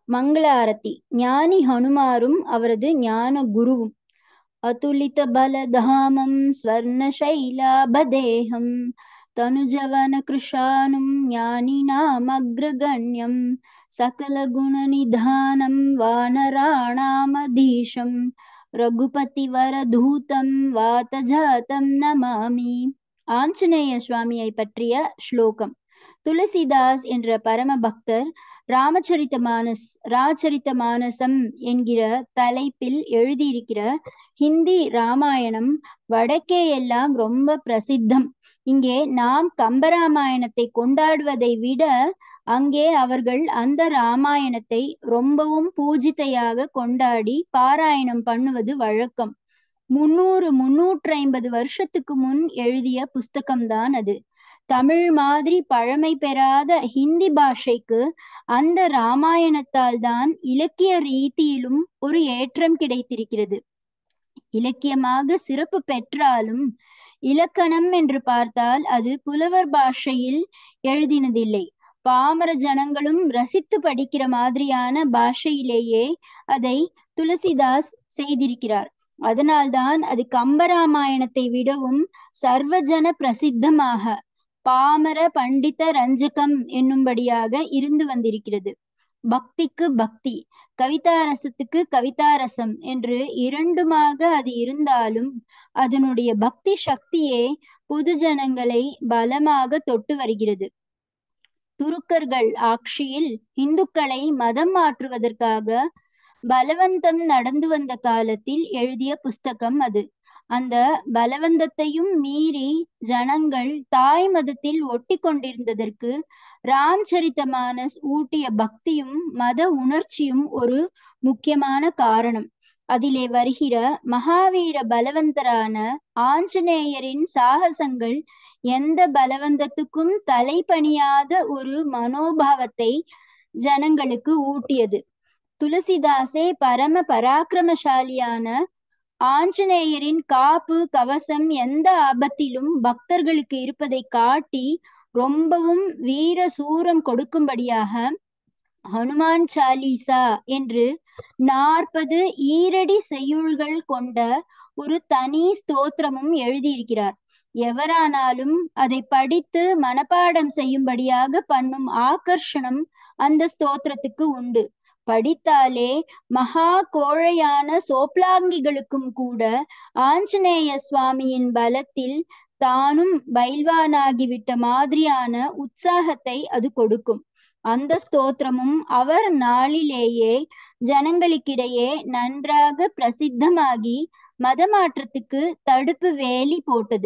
மங்கள ஆரத்தி ஞானி ஹனுமாரும் அவரது ஞான குருவும் அத்துலித பலதாமம் ஸ்வர்ண சைலாபதேகம் தனுஜவன கிருஷானும் ஞானினாம் அக்ரகண்யம் சகல குணநிதானம் வானராணாமதீஷம் ரகுபதி வரதூதம் வாதஜாதம் நமாமி ஆஞ்சநேய சுவாமியை பற்றிய ஸ்லோகம் துளசிதாஸ் என்ற பரம பக்தர் ராமச்சரித்த மானஸ் ராச்சரித்த மானசம் என்கிற தலைப்பில் எழுதியிருக்கிற ஹிந்தி ராமாயணம் வடக்கே எல்லாம் ரொம்ப பிரசித்தம் இங்கே நாம் கம்பராமாயணத்தை கொண்டாடுவதை விட அங்கே அவர்கள் அந்த ராமாயணத்தை ரொம்பவும் பூஜித்தையாக கொண்டாடி பாராயணம் பண்ணுவது வழக்கம் முன்னூறு முன்னூற்றி ஐம்பது வருஷத்துக்கு முன் எழுதிய புஸ்தகம்தான் அது தமிழ் மாதிரி பழமை பெறாத ஹிந்தி பாஷைக்கு அந்த ராமாயணத்தால் தான் இலக்கிய ரீதியிலும் ஒரு ஏற்றம் கிடைத்திருக்கிறது இலக்கியமாக சிறப்பு பெற்றாலும் இலக்கணம் என்று பார்த்தால் அது புலவர் பாஷையில் எழுதினதில்லை பாமர ஜனங்களும் ரசித்து படிக்கிற மாதிரியான பாஷையிலேயே அதை துளசிதாஸ் செய்திருக்கிறார் அதனால்தான் அது கம்பராமாயணத்தை விடவும் சர்வஜன பிரசித்தமாக பாமர பண்டித ரஞ்சகம் என்னும்படியாக இருந்து வந்திருக்கிறது பக்திக்கு பக்தி கவிதாரசத்துக்கு கவிதாரசம் என்று இரண்டுமாக அது இருந்தாலும் அதனுடைய பக்தி சக்தியே பொது ஜனங்களை பலமாக தொட்டு வருகிறது துருக்கர்கள் ஆட்சியில் இந்துக்களை மதம் மாற்றுவதற்காக பலவந்தம் நடந்து வந்த காலத்தில் எழுதிய புஸ்தகம் அது அந்த பலவந்தத்தையும் மீறி ஜனங்கள் தாய் மதத்தில் ஒட்டி கொண்டிருந்ததற்கு ராம் சரித்தமானஸ் ஊட்டிய பக்தியும் மத உணர்ச்சியும் ஒரு முக்கியமான காரணம் அதிலே வருகிற மகாவீர பலவந்தரான ஆஞ்சநேயரின் சாகசங்கள் எந்த பலவந்தத்துக்கும் தலைப்பணியாத ஒரு மனோபாவத்தை ஜனங்களுக்கு ஊட்டியது துளசிதாசே பரம பராக்கிரமசாலியான ஆஞ்சநேயரின் காப்பு கவசம் எந்த ஆபத்திலும் பக்தர்களுக்கு இருப்பதை காட்டி ரொம்பவும் வீர சூரம் கொடுக்கும்படியாக ஹனுமான் சாலிசா என்று நாற்பது ஈரடி செய்யுள்கள் கொண்ட ஒரு தனி ஸ்தோத்திரமும் எழுதியிருக்கிறார் எவரானாலும் அதை படித்து மனப்பாடம் செய்யும்படியாக பண்ணும் ஆகர்ஷணம் அந்த ஸ்தோத்திரத்துக்கு உண்டு படித்தாலே மகா கோழையான சோப்லாங்கிகளுக்கும் கூட ஆஞ்சநேய சுவாமியின் பலத்தில் தானும் பைல்வானாகிவிட்ட மாதிரியான உற்சாகத்தை அது கொடுக்கும் அந்த ஸ்தோத்திரமும் அவர் நாளிலேயே ஜனங்களுக்கிடையே நன்றாக பிரசித்தமாகி மதமாற்றத்துக்கு தடுப்பு வேலி போட்டது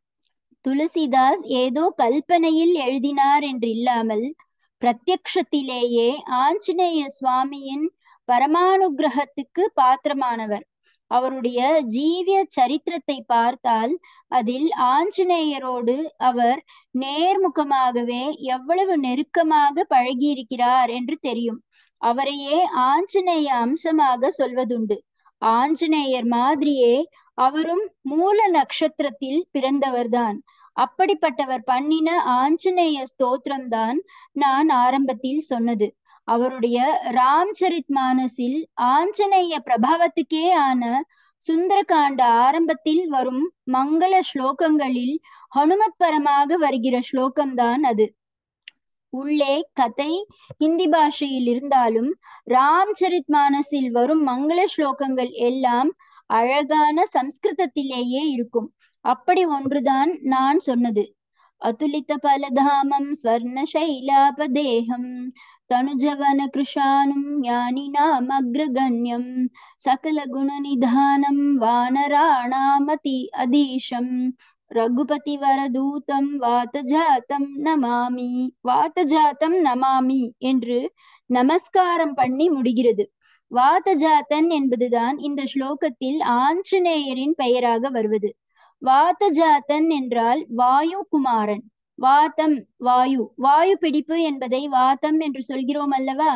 துளசிதாஸ் ஏதோ கல்பனையில் எழுதினார் என்று இல்லாமல் பிரத்யக்ஷத்திலேயே ஆஞ்சநேய சுவாமியின் பரமானுகிரகத்துக்கு பாத்திரமானவர் அவருடைய ஜீவிய சரித்திரத்தை பார்த்தால் அதில் ஆஞ்சநேயரோடு அவர் நேர்முகமாகவே எவ்வளவு நெருக்கமாக பழகியிருக்கிறார் என்று தெரியும் அவரையே ஆஞ்சநேய அம்சமாக சொல்வதுண்டு ஆஞ்சநேயர் மாதிரியே அவரும் மூல நட்சத்திரத்தில் பிறந்தவர்தான் அப்படிப்பட்டவர் பண்ணின ஆஞ்சநேய ஸ்தோத்திரம் தான் நான் ஆரம்பத்தில் சொன்னது அவருடைய ராம் சரித் மானஸில் ஆஞ்சநேய பிரபாவத்துக்கே ஆன சுந்தரகாண்ட ஆரம்பத்தில் வரும் மங்கள ஸ்லோகங்களில் ஹனுமத் பரமாக வருகிற ஸ்லோகம்தான் அது உள்ளே கதை ஹிந்தி பாஷையில் இருந்தாலும் ராம் சரித் மானஸில் வரும் மங்கள ஸ்லோகங்கள் எல்லாம் அழகான சம்ஸ்கிருதத்திலேயே இருக்கும் அப்படி ஒன்றுதான் நான் சொன்னது அதுலித பலதாமம் ஸ்வர்ண சைலாபதேகம் தனுஜவன கிருஷானும் ஞானினாம் அக்ரகண்யம் சகல குணநிதானம் வானராணாமதி அதீஷம் ரகுபதி வரதூதம் வாத்தஜாத்தம் நமாமி வாத்தஜாத்தம் நமாமி என்று நமஸ்காரம் பண்ணி முடிகிறது வாத்தஜாத்தன் என்பதுதான் இந்த ஸ்லோகத்தில் ஆஞ்சநேயரின் பெயராக வருவது வாத்தஜாத்தன் என்றால் வாயு குமாரன் வாத்தம் வாயு வாயு பிடிப்பு என்பதை வாத்தம் என்று சொல்கிறோம் அல்லவா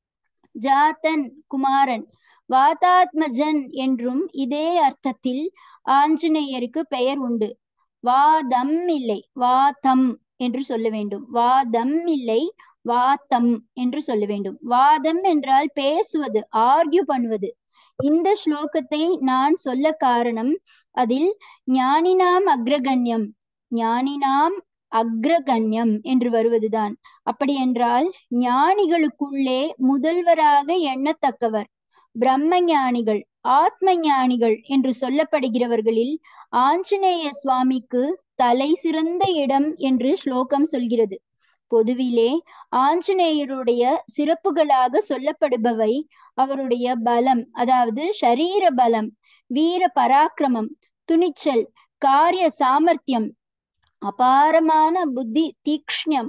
ஜாத்தன் குமாரன் வாதாத்மஜன் என்றும் இதே அர்த்தத்தில் ஆஞ்சநேயருக்கு பெயர் உண்டு வாதம் இல்லை வாதம் என்று சொல்ல வேண்டும் வாதம் இல்லை வாத்தம் என்று சொல்ல வேண்டும் வாதம் என்றால் பேசுவது ஆர்கியூ பண்ணுவது இந்த ஸ்லோகத்தை நான் சொல்ல காரணம் அதில் ஞானினாம் அக்ரகண்யம் ஞானினாம் அக்ரகண்யம் என்று வருவதுதான் அப்படி என்றால் ஞானிகளுக்குள்ளே முதல்வராக எண்ணத்தக்கவர் பிரம்ம ஞானிகள் ஆத்ம ஞானிகள் என்று சொல்லப்படுகிறவர்களில் ஆஞ்சநேய சுவாமிக்கு தலை சிறந்த இடம் என்று ஸ்லோகம் சொல்கிறது பொதுவிலே ஆஞ்சநேயருடைய சிறப்புகளாக சொல்லப்படுபவை அவருடைய பலம் அதாவது ஷரீர பலம் வீர பராக்கிரமம் துணிச்சல் காரிய சாமர்த்தியம் அபாரமான புத்தி தீக்ஷ்ணியம்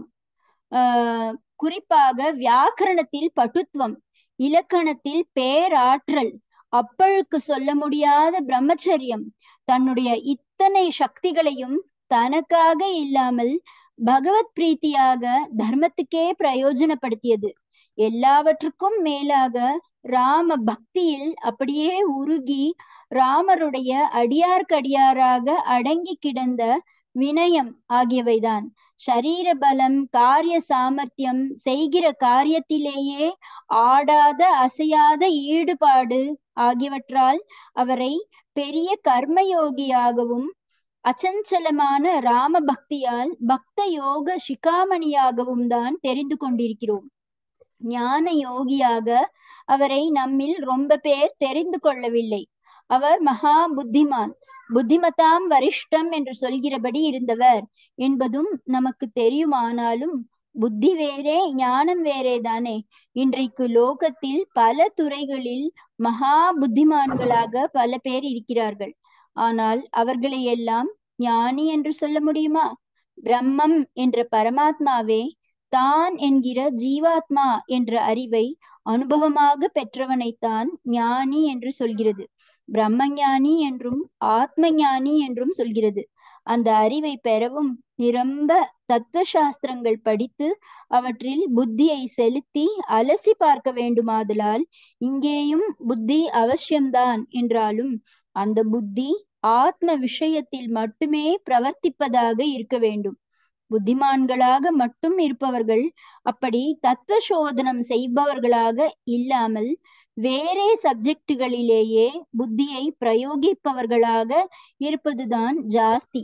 ஆஹ் குறிப்பாக வியாக்கரணத்தில் பட்டுத்துவம் இலக்கணத்தில் பேராற்றல் அப்பழுக்கு சொல்ல முடியாத பிரம்மச்சரியம் தன்னுடைய இத்தனை சக்திகளையும் தனக்காக இல்லாமல் பகவத் பிரீத்தியாக தர்மத்துக்கே பிரயோஜனப்படுத்தியது எல்லாவற்றுக்கும் மேலாக ராம பக்தியில் அப்படியே உருகி ராமருடைய அடியார்க்கடியாராக அடங்கி கிடந்த வினயம் ஆகியவைதான் ஷரீர பலம் காரிய சாமர்த்தியம் செய்கிற காரியத்திலேயே ஆடாத அசையாத ஈடுபாடு ஆகியவற்றால் அவரை பெரிய கர்மயோகியாகவும் அச்சஞ்சலமான ராம பக்தியால் பக்த யோக சிகாமணியாகவும் தான் தெரிந்து கொண்டிருக்கிறோம் ஞான யோகியாக அவரை நம்மில் ரொம்ப பேர் தெரிந்து கொள்ளவில்லை அவர் மகா புத்திமான் புத்திமதாம் வரிஷ்டம் என்று சொல்கிறபடி இருந்தவர் என்பதும் நமக்கு தெரியுமானாலும் புத்தி வேறே ஞானம் வேறே தானே இன்றைக்கு லோகத்தில் பல துறைகளில் மகா புத்திமான்களாக பல பேர் இருக்கிறார்கள் ஆனால் அவர்களை எல்லாம் ஞானி என்று சொல்ல முடியுமா பிரம்மம் என்ற பரமாத்மாவே தான் என்கிற ஜீவாத்மா என்ற அறிவை அனுபவமாக பெற்றவனைத்தான் ஞானி என்று சொல்கிறது பிரம்ம ஞானி என்றும் ஆத்ம ஞானி என்றும் சொல்கிறது அந்த அறிவை பெறவும் நிரம்ப தத்துவ சாஸ்திரங்கள் படித்து அவற்றில் புத்தியை செலுத்தி அலசி பார்க்க வேண்டுமாதலால் இங்கேயும் புத்தி அவசியம்தான் என்றாலும் அந்த புத்தி ஆத்ம விஷயத்தில் மட்டுமே பிரவர்த்திப்பதாக இருக்க வேண்டும் புத்திமான்களாக மட்டும் இருப்பவர்கள் அப்படி தத்துவ சோதனம் செய்பவர்களாக இல்லாமல் வேறே சப்ஜெக்டுகளிலேயே புத்தியை பிரயோகிப்பவர்களாக இருப்பதுதான் ஜாஸ்தி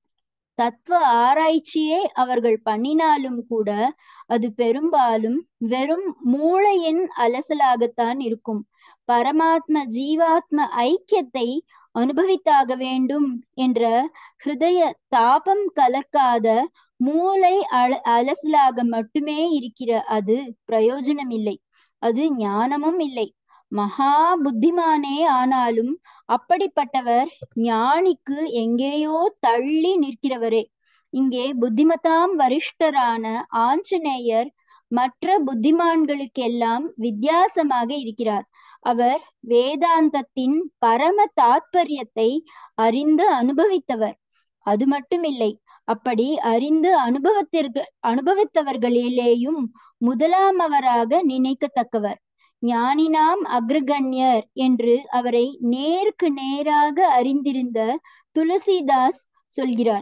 தத்துவ ஆராய்ச்சியே அவர்கள் பண்ணினாலும் கூட அது பெரும்பாலும் வெறும் மூளையின் அலசலாகத்தான் இருக்கும் பரமாத்ம ஜீவாத்ம ஐக்கியத்தை அனுபவித்தாக வேண்டும் என்ற ஹிருதய தாபம் கலக்காத மூளை அல அலசலாக மட்டுமே இருக்கிற அது பிரயோஜனம் இல்லை அது ஞானமும் இல்லை மகா புத்திமானே ஆனாலும் அப்படிப்பட்டவர் ஞானிக்கு எங்கேயோ தள்ளி நிற்கிறவரே இங்கே புத்திமதாம் வரிஷ்டரான ஆஞ்சநேயர் மற்ற புத்திமான்களுக்கெல்லாம் வித்தியாசமாக இருக்கிறார் அவர் வேதாந்தத்தின் பரம தாத்பரியத்தை அறிந்து அனுபவித்தவர் அது மட்டுமில்லை அப்படி அறிந்து அனுபவத்திற்கு அனுபவித்தவர்களிலேயும் முதலாமவராக நினைக்கத்தக்கவர் ஞானினாம் அக்ரகண்யர் என்று அவரை நேருக்கு நேராக அறிந்திருந்த துளசிதாஸ் சொல்கிறார்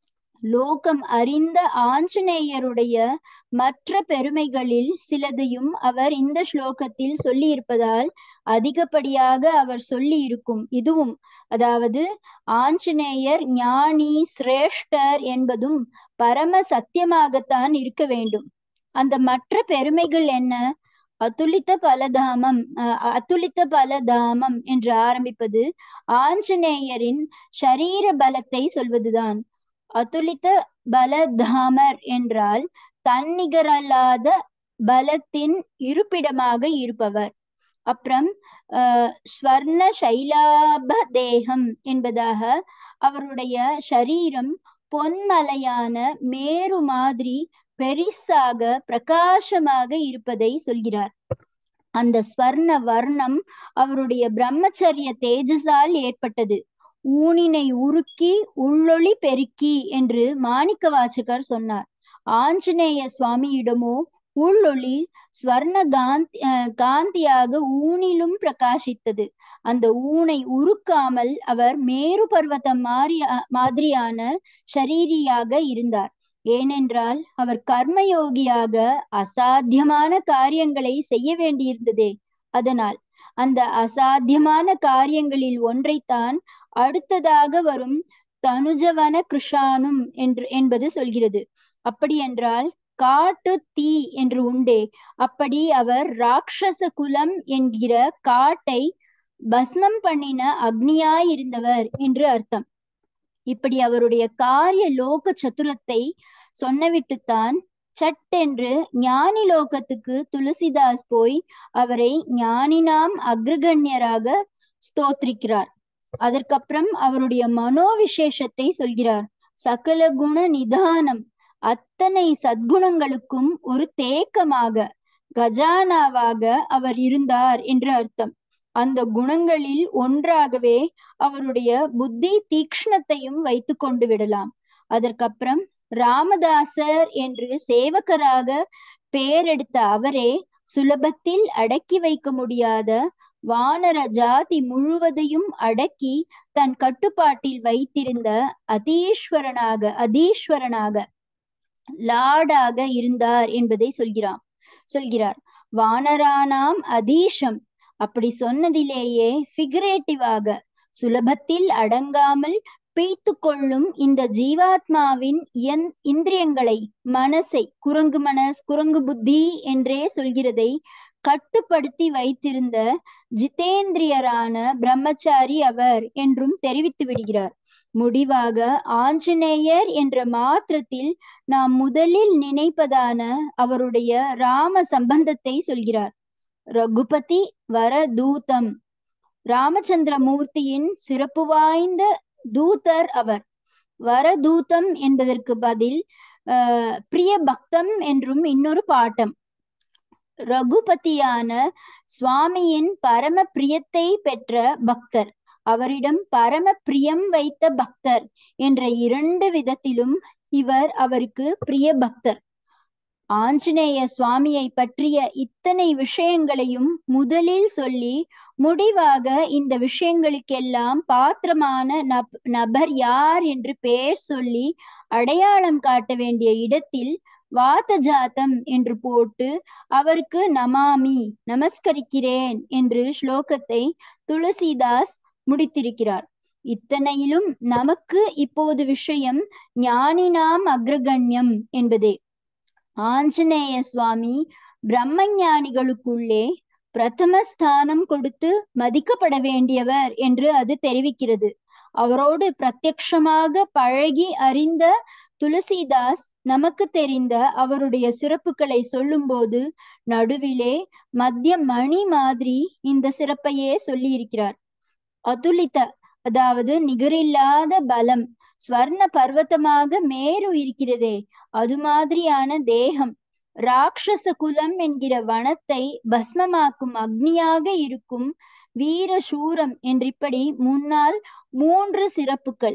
லோகம் அறிந்த ஆஞ்சநேயருடைய மற்ற பெருமைகளில் சிலதையும் அவர் இந்த ஸ்லோகத்தில் சொல்லி இருப்பதால் அதிகப்படியாக அவர் சொல்லி இருக்கும் இதுவும் அதாவது ஆஞ்சநேயர் ஞானி சிரேஷ்டர் என்பதும் பரம சத்தியமாகத்தான் இருக்க வேண்டும் அந்த மற்ற பெருமைகள் என்ன அதுலித்த பலதாமம் அதுலித்த பலதாமம் என்று ஆரம்பிப்பது ஆஞ்சநேயரின் ஷரீர பலத்தை சொல்வதுதான் அதுலித்த பலதாமர் என்றால் தன்னிகரல்லாத பலத்தின் இருப்பிடமாக இருப்பவர் அப்புறம் அஹ் ஸ்வர்ண சைலாப தேகம் என்பதாக அவருடைய சரீரம் பொன்மலையான மேரு மாதிரி பெரிசாக பிரகாசமாக இருப்பதை சொல்கிறார் அந்த ஸ்வர்ண வர்ணம் அவருடைய பிரம்மச்சரிய தேஜஸால் ஏற்பட்டது ஊனினை உருக்கி உள்ளொளி பெருக்கி என்று மாணிக்க வாசகர் சொன்னார் ஆஞ்சநேய சுவாமியிடமோ உள்ளொளி ஸ்வர்ண காந்தி காந்தியாக ஊனிலும் பிரகாசித்தது அந்த ஊனை உருக்காமல் அவர் மேரு பர்வதம் மாறி மாதிரியான ஷரீரியாக இருந்தார் ஏனென்றால் அவர் கர்மயோகியாக அசாத்தியமான காரியங்களை செய்ய வேண்டியிருந்ததே அதனால் அந்த அசாத்தியமான காரியங்களில் ஒன்றைத்தான் அடுத்ததாக வரும் தனுஜவன கிருஷானும் என்று என்பது சொல்கிறது அப்படி என்றால் காட்டு தீ என்று உண்டே அப்படி அவர் ராட்சச குலம் என்கிற காட்டை பஸ்மம் பண்ணின அக்னியாயிருந்தவர் என்று அர்த்தம் இப்படி அவருடைய காரிய லோக சத்துரத்தை சொன்னவிட்டுத்தான் சட்டென்று ஞானி லோகத்துக்கு துளசிதாஸ் போய் அவரை ஞானினாம் அக்ரகண்யராக ஸ்தோத்திரிக்கிறார் அதற்கப்புறம் அவருடைய மனோவிசேஷத்தை சொல்கிறார் சகல குண நிதானம் அத்தனை சத்குணங்களுக்கும் ஒரு தேக்கமாக கஜானாவாக அவர் இருந்தார் என்று அர்த்தம் அந்த குணங்களில் ஒன்றாகவே அவருடைய புத்தி தீக்ஷ்ணத்தையும் வைத்து கொண்டு விடலாம் அதற்கப்புறம் ராமதாசர் என்று சேவகராக பெயரெடுத்த அவரே சுலபத்தில் அடக்கி வைக்க முடியாத வானர ஜாதி முழுவதையும் அடக்கி தன் கட்டுப்பாட்டில் வைத்திருந்த அதீஸ்வரனாக அதீஸ்வரனாக லாடாக இருந்தார் என்பதை சொல்கிறான் சொல்கிறார் வானரானாம் அதீஷம் அப்படி சொன்னதிலேயே ஃபிகரேட்டிவாக சுலபத்தில் அடங்காமல் பீத்து கொள்ளும் இந்த ஜீவாத்மாவின் இந்திரியங்களை மனசை குரங்கு மனஸ் குரங்கு புத்தி என்றே சொல்கிறதை கட்டுப்படுத்தி வைத்திருந்த ஜிதேந்திரியரான பிரம்மச்சாரி அவர் என்றும் தெரிவித்து விடுகிறார் முடிவாக ஆஞ்சநேயர் என்ற மாத்திரத்தில் நாம் முதலில் நினைப்பதான அவருடைய ராம சம்பந்தத்தை சொல்கிறார் ரகுபதி வரதூதம் ராமச்சந்திர மூர்த்தியின் சிறப்பு வாய்ந்த தூதர் அவர் வரதூதம் என்பதற்கு பதில் அஹ் பிரிய பக்தம் என்றும் இன்னொரு பாட்டம் ரகுபதியான சுவாமியின் பரம பிரியத்தை பெற்ற பக்தர் அவரிடம் பரம பிரியம் வைத்த பக்தர் என்ற இரண்டு விதத்திலும் இவர் அவருக்கு பிரிய பக்தர் ஆஞ்சநேய சுவாமியை பற்றிய இத்தனை விஷயங்களையும் முதலில் சொல்லி முடிவாக இந்த விஷயங்களுக்கெல்லாம் பாத்திரமான நப் நபர் யார் என்று பெயர் சொல்லி அடையாளம் காட்ட வேண்டிய இடத்தில் வாத ஜாத்தம் என்று போட்டு அவருக்கு நமாமி நமஸ்கரிக்கிறேன் என்று ஸ்லோகத்தை துளசிதாஸ் முடித்திருக்கிறார் இத்தனையிலும் நமக்கு இப்போது விஷயம் ஞானினாம் அக்ரகண்யம் என்பதே ஆஞ்சநேய சுவாமி பிரம்ம ஞானிகளுக்குள்ளே பிரதம ஸ்தானம் கொடுத்து மதிக்கப்பட வேண்டியவர் என்று அது தெரிவிக்கிறது அவரோடு பிரத்யக்ஷமாக பழகி அறிந்த துளசிதாஸ் நமக்கு தெரிந்த அவருடைய சிறப்புகளை சொல்லும்போது நடுவிலே மத்திய மணி மாதிரி இந்த சிறப்பையே சொல்லி இருக்கிறார் அதுலித அதாவது நிகரில்லாத பலம் ஸ்வர்ண பர்வதமாக மேரு இருக்கிறதே அது மாதிரியான தேகம் ராட்சச குலம் என்கிற வனத்தை பஸ்மமாக்கும் அக்னியாக இருக்கும் வீர சூரம் என்றிப்படி முன்னால் மூன்று சிறப்புகள்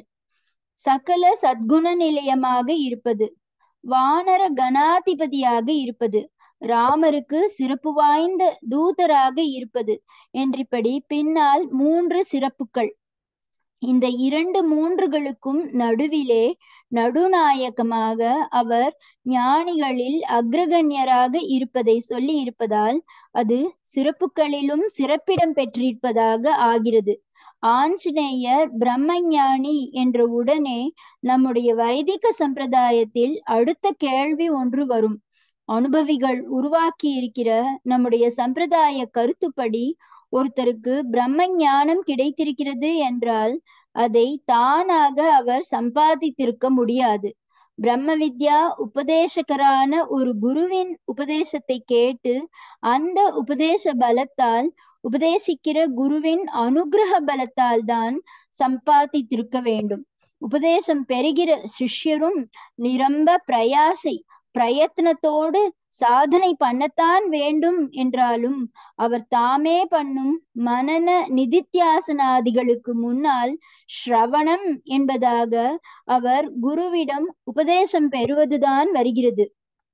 சகல சத்குண நிலையமாக இருப்பது வானர கணாதிபதியாக இருப்பது ராமருக்கு சிறப்பு வாய்ந்த தூதராக இருப்பது என்றிப்படி பின்னால் மூன்று சிறப்புகள் இந்த இரண்டு மூன்றுகளுக்கும் நடுவிலே நடுநாயகமாக அவர் ஞானிகளில் அக்ரகண்யராக இருப்பதை சொல்லி இருப்பதால் அது சிறப்புகளிலும் சிறப்பிடம் பெற்றிருப்பதாக ஆகிறது ஆஞ்சநேயர் பிரம்மஞானி என்ற உடனே நம்முடைய வைதிக சம்பிரதாயத்தில் அடுத்த கேள்வி ஒன்று வரும் அனுபவிகள் உருவாக்கி இருக்கிற நம்முடைய சம்பிரதாய கருத்துப்படி ஒருத்தருக்கு பிரம்ம ஞானம் கிடைத்திருக்கிறது என்றால் அதை தானாக அவர் சம்பாதித்திருக்க முடியாது பிரம்ம வித்யா உபதேசகரான ஒரு குருவின் உபதேசத்தை கேட்டு அந்த உபதேச பலத்தால் உபதேசிக்கிற குருவின் அனுகிரக பலத்தால் தான் சம்பாதித்திருக்க வேண்டும் உபதேசம் பெறுகிற சிஷ்யரும் நிரம்ப பிரயாசை பிரயத்னத்தோடு சாதனை பண்ணத்தான் வேண்டும் என்றாலும் அவர் தாமே பண்ணும் மனன நிதித்தியாசனாதிகளுக்கு முன்னால் ஸ்ரவணம் என்பதாக அவர் குருவிடம் உபதேசம் பெறுவதுதான் வருகிறது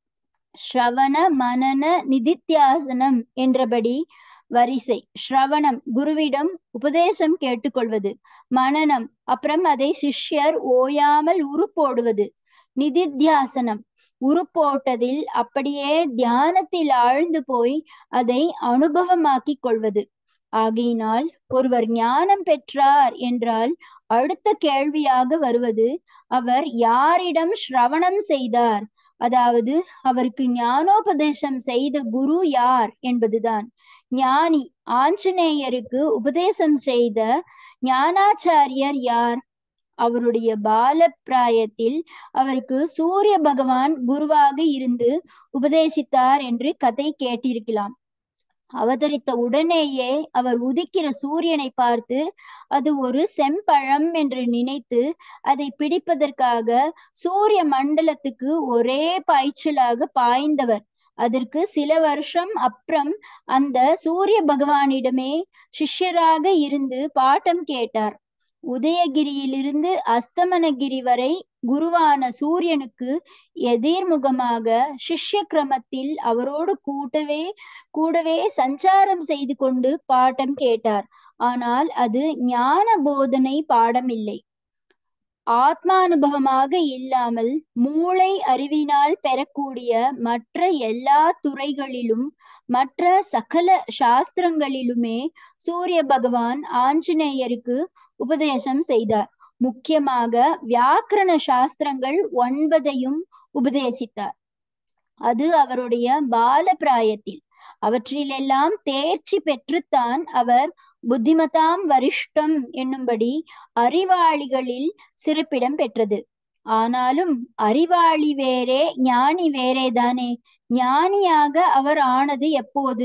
ஸ்ரவண மனன நிதித்தியாசனம் என்றபடி வரிசை ஸ்ரவணம் குருவிடம் உபதேசம் கேட்டுக்கொள்வது மனனம் அப்புறம் அதை சிஷ்யர் ஓயாமல் உருப்போடுவது நிதித்தியாசனம் உருப்போட்டதில் அப்படியே தியானத்தில் ஆழ்ந்து போய் அதை அனுபவமாக்கிக் கொள்வது ஆகையினால் ஒருவர் ஞானம் பெற்றார் என்றால் அடுத்த கேள்வியாக வருவது அவர் யாரிடம் ஸ்ரவணம் செய்தார் அதாவது அவருக்கு ஞானோபதேசம் செய்த குரு யார் என்பதுதான் ஞானி ஆஞ்சநேயருக்கு உபதேசம் செய்த ஞானாச்சாரியர் யார் அவருடைய பால பிராயத்தில் அவருக்கு சூரிய பகவான் குருவாக இருந்து உபதேசித்தார் என்று கதை கேட்டிருக்கலாம் அவதரித்த உடனேயே அவர் உதிக்கிற சூரியனை பார்த்து அது ஒரு செம்பழம் என்று நினைத்து அதை பிடிப்பதற்காக சூரிய மண்டலத்துக்கு ஒரே பாய்ச்சலாக பாய்ந்தவர் அதற்கு சில வருஷம் அப்புறம் அந்த சூரிய பகவானிடமே சிஷ்யராக இருந்து பாட்டம் கேட்டார் உதயகிரியிலிருந்து அஸ்தமனகிரி வரை குருவான சூரியனுக்கு எதிர்முகமாக சிஷ்ய கிரமத்தில் அவரோடு கூட்டவே கூடவே சஞ்சாரம் செய்து கொண்டு பாட்டம் கேட்டார் ஆனால் அது ஞான போதனை பாடம் இல்லை ஆத்மானுபவமாக இல்லாமல் மூளை அறிவினால் பெறக்கூடிய மற்ற எல்லா துறைகளிலும் மற்ற சகல சாஸ்திரங்களிலுமே சூரிய பகவான் ஆஞ்சநேயருக்கு உபதேசம் செய்தார் முக்கியமாக வியாக்கரண சாஸ்திரங்கள் ஒன்பதையும் உபதேசித்தார் அது அவருடைய பால பிராயத்தில் அவற்றிலெல்லாம் தேர்ச்சி பெற்றுத்தான் அவர் புத்திமதாம் வரிஷ்டம் என்னும்படி அறிவாளிகளில் சிறப்பிடம் பெற்றது ஆனாலும் அறிவாளி வேறே ஞானி வேறேதானே ஞானியாக அவர் ஆனது எப்போது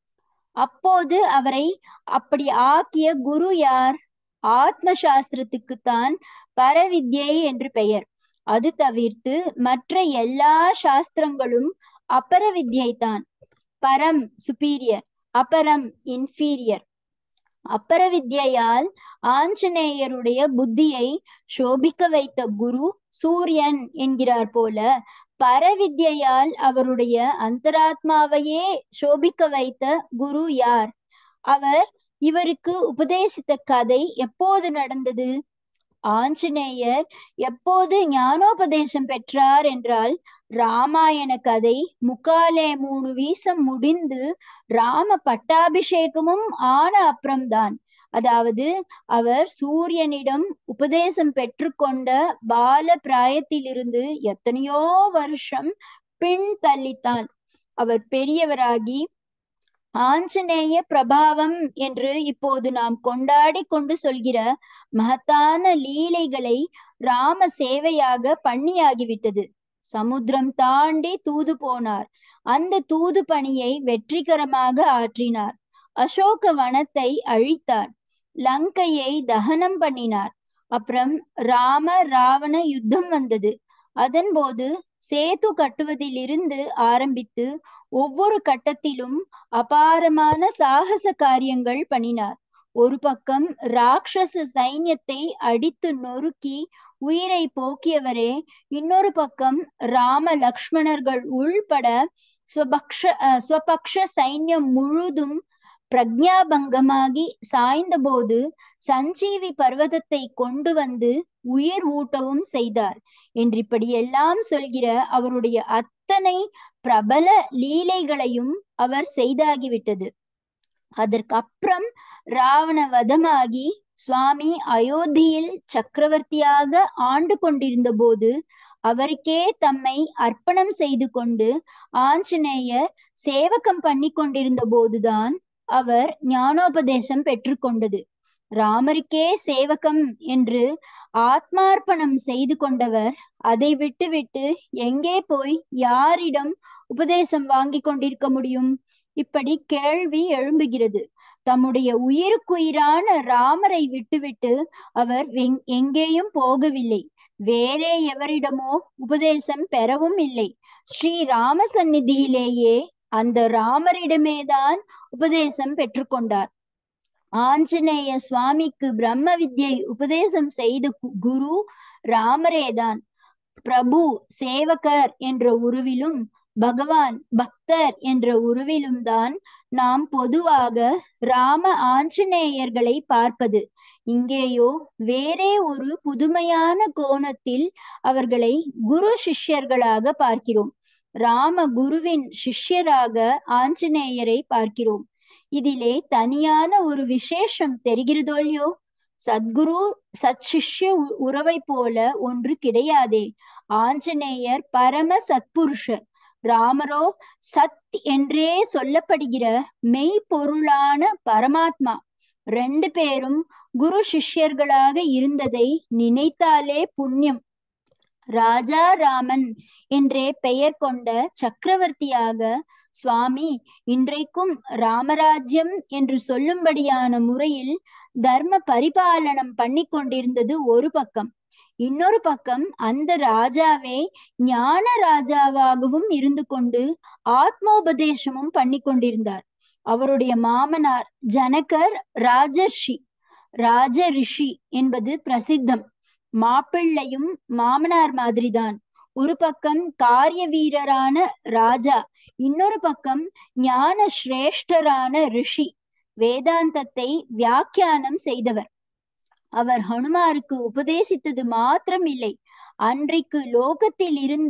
அப்போது அவரை அப்படி ஆக்கிய குரு யார் ஆத்ம சாஸ்திரத்துக்குத்தான் பரவித்யை என்று பெயர் அது தவிர்த்து மற்ற எல்லா சாஸ்திரங்களும் அபர வித்யை தான் பரம் சுப்பீரியர் அபரம் இன்ஃபீரியர் அப்பர வித்யால் ஆஞ்சநேயருடைய புத்தியை சோபிக்க வைத்த குரு சூரியன் என்கிறார் போல பரவித்யால் அவருடைய அந்தராத்மாவையே சோபிக்க வைத்த குரு யார் அவர் இவருக்கு உபதேசித்த கதை எப்போது நடந்தது ஆஞ்சநேயர் எப்போது ஞானோபதேசம் பெற்றார் என்றால் ராமாயண கதை முக்காலே மூணு வீசம் முடிந்து ராம பட்டாபிஷேகமும் ஆன அப்புறம்தான் அதாவது அவர் சூரியனிடம் உபதேசம் பெற்றுக்கொண்ட பால பிராயத்திலிருந்து எத்தனையோ வருஷம் பின் தள்ளித்தான் அவர் பெரியவராகி ஆஞ்சநேய பிரபாவம் என்று இப்போது நாம் கொண்டாடி கொண்டு சொல்கிற மகத்தான லீலைகளை ராம சேவையாக பண்ணியாகிவிட்டது சமுத்திரம் தாண்டி தூது போனார் அந்த தூது பணியை வெற்றிகரமாக ஆற்றினார் அசோக வனத்தை அழித்தார் லங்கையை தகனம் பண்ணினார் அப்புறம் ராம ராவண யுத்தம் வந்தது அதன் போது சேது கட்டுவதிலிருந்து ஆரம்பித்து ஒவ்வொரு கட்டத்திலும் அபாரமான சாகச காரியங்கள் பண்ணினார் ஒரு பக்கம் ராட்சச சைன்யத்தை அடித்து நொறுக்கி உயிரை போக்கியவரே இன்னொரு பக்கம் ராம லக்ஷ்மணர்கள் உள்பட ஸ்வபக்ஷ ஸ்வபக்ஷ சைன்யம் முழுதும் பிரக்ஞாபங்கமாகி சாய்ந்த போது சஞ்சீவி பர்வதத்தை கொண்டு வந்து உயிர் ஊட்டவும் செய்தார் என்று இப்படி எல்லாம் சொல்கிற அவருடைய அத்தனை பிரபல லீலைகளையும் அவர் செய்தாகிவிட்டது அதற்கப்புறம் ராவண வதமாகி சுவாமி அயோத்தியில் சக்கரவர்த்தியாக ஆண்டு கொண்டிருந்த போது அவருக்கே தம்மை அர்ப்பணம் செய்து கொண்டு ஆஞ்சநேயர் சேவகம் பண்ணி கொண்டிருந்த போதுதான் அவர் ஞானோபதேசம் பெற்றுக்கொண்டது ராமருக்கே சேவகம் என்று ஆத்மார்ப்பணம் செய்து கொண்டவர் அதை விட்டுவிட்டு எங்கே போய் யாரிடம் உபதேசம் வாங்கி கொண்டிருக்க முடியும் இப்படி கேள்வி எழும்புகிறது தம்முடைய உயிருக்குயிரான ராமரை விட்டுவிட்டு அவர் எங்கேயும் போகவில்லை வேறே எவரிடமோ உபதேசம் பெறவும் இல்லை ஸ்ரீ ராம சந்நிதியிலேயே அந்த ராமரிடமேதான் உபதேசம் பெற்றுக்கொண்டார் ஆஞ்சநேய சுவாமிக்கு பிரம்ம வித்யை உபதேசம் செய்த குரு ராமரேதான் பிரபு சேவகர் என்ற உருவிலும் பகவான் பக்தர் என்ற உருவிலும் தான் நாம் பொதுவாக ராம ஆஞ்சநேயர்களை பார்ப்பது இங்கேயோ வேறே ஒரு புதுமையான கோணத்தில் அவர்களை குரு சிஷ்யர்களாக பார்க்கிறோம் ராம குருவின் சிஷ்யராக ஆஞ்சநேயரை பார்க்கிறோம் இதிலே தனியான ஒரு விசேஷம் தெரிகிறதோ இல்லையோ சத்குரு சத் சிஷ்ய உறவை போல ஒன்று கிடையாதே ஆஞ்சநேயர் பரம சத்புருஷர் ராமரோ சத் என்றே சொல்லப்படுகிற மெய்ப்பொருளான பரமாத்மா ரெண்டு பேரும் குரு சிஷ்யர்களாக இருந்ததை நினைத்தாலே புண்ணியம் ராஜா ராமன் என்றே பெயர் கொண்ட சக்கரவர்த்தியாக சுவாமி இன்றைக்கும் ராமராஜ்யம் என்று சொல்லும்படியான முறையில் தர்ம பரிபாலனம் பண்ணி கொண்டிருந்தது ஒரு பக்கம் இன்னொரு பக்கம் அந்த ராஜாவே ஞான ராஜாவாகவும் இருந்து கொண்டு ஆத்மோபதேசமும் பண்ணி கொண்டிருந்தார் அவருடைய மாமனார் ஜனகர் ராஜர்ஷி ராஜ ரிஷி என்பது பிரசித்தம் மாப்பிள்ளையும் மாமனார் மாதிரிதான் ஒரு பக்கம் காரிய வீரரான ராஜா இன்னொரு பக்கம் ஞான சிரேஷ்டரான ரிஷி வேதாந்தத்தை வியாக்கியானம் செய்தவர் அவர் ஹனுமாருக்கு உபதேசித்தது மாத்திரம் இல்லை அன்றைக்கு லோகத்தில் இருந்த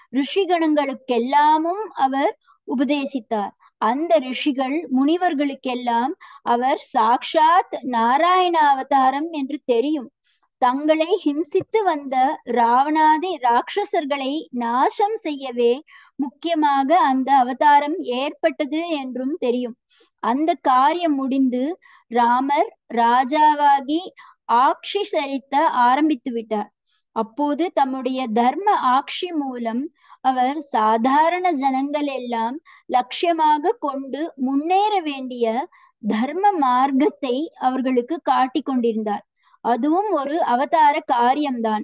ரிஷிகணங்களுக்கெல்லாமும் அவர் உபதேசித்தார் அந்த ரிஷிகள் முனிவர்களுக்கெல்லாம் அவர் சாக்ஷாத் நாராயண அவதாரம் என்று தெரியும் தங்களை ஹிம்சித்து வந்த ராவணாதி ராட்சசர்களை நாசம் செய்யவே முக்கியமாக அந்த அவதாரம் ஏற்பட்டது என்றும் தெரியும் அந்த காரியம் முடிந்து ராமர் ராஜாவாகி ஆட்சி செலுத்த ஆரம்பித்து விட்டார் அப்போது தம்முடைய தர்ம ஆட்சி மூலம் அவர் சாதாரண ஜனங்கள் எல்லாம் லட்சியமாக கொண்டு முன்னேற வேண்டிய தர்ம மார்க்கத்தை அவர்களுக்கு காட்டிக் கொண்டிருந்தார் அதுவும் ஒரு அவதார காரியம்தான்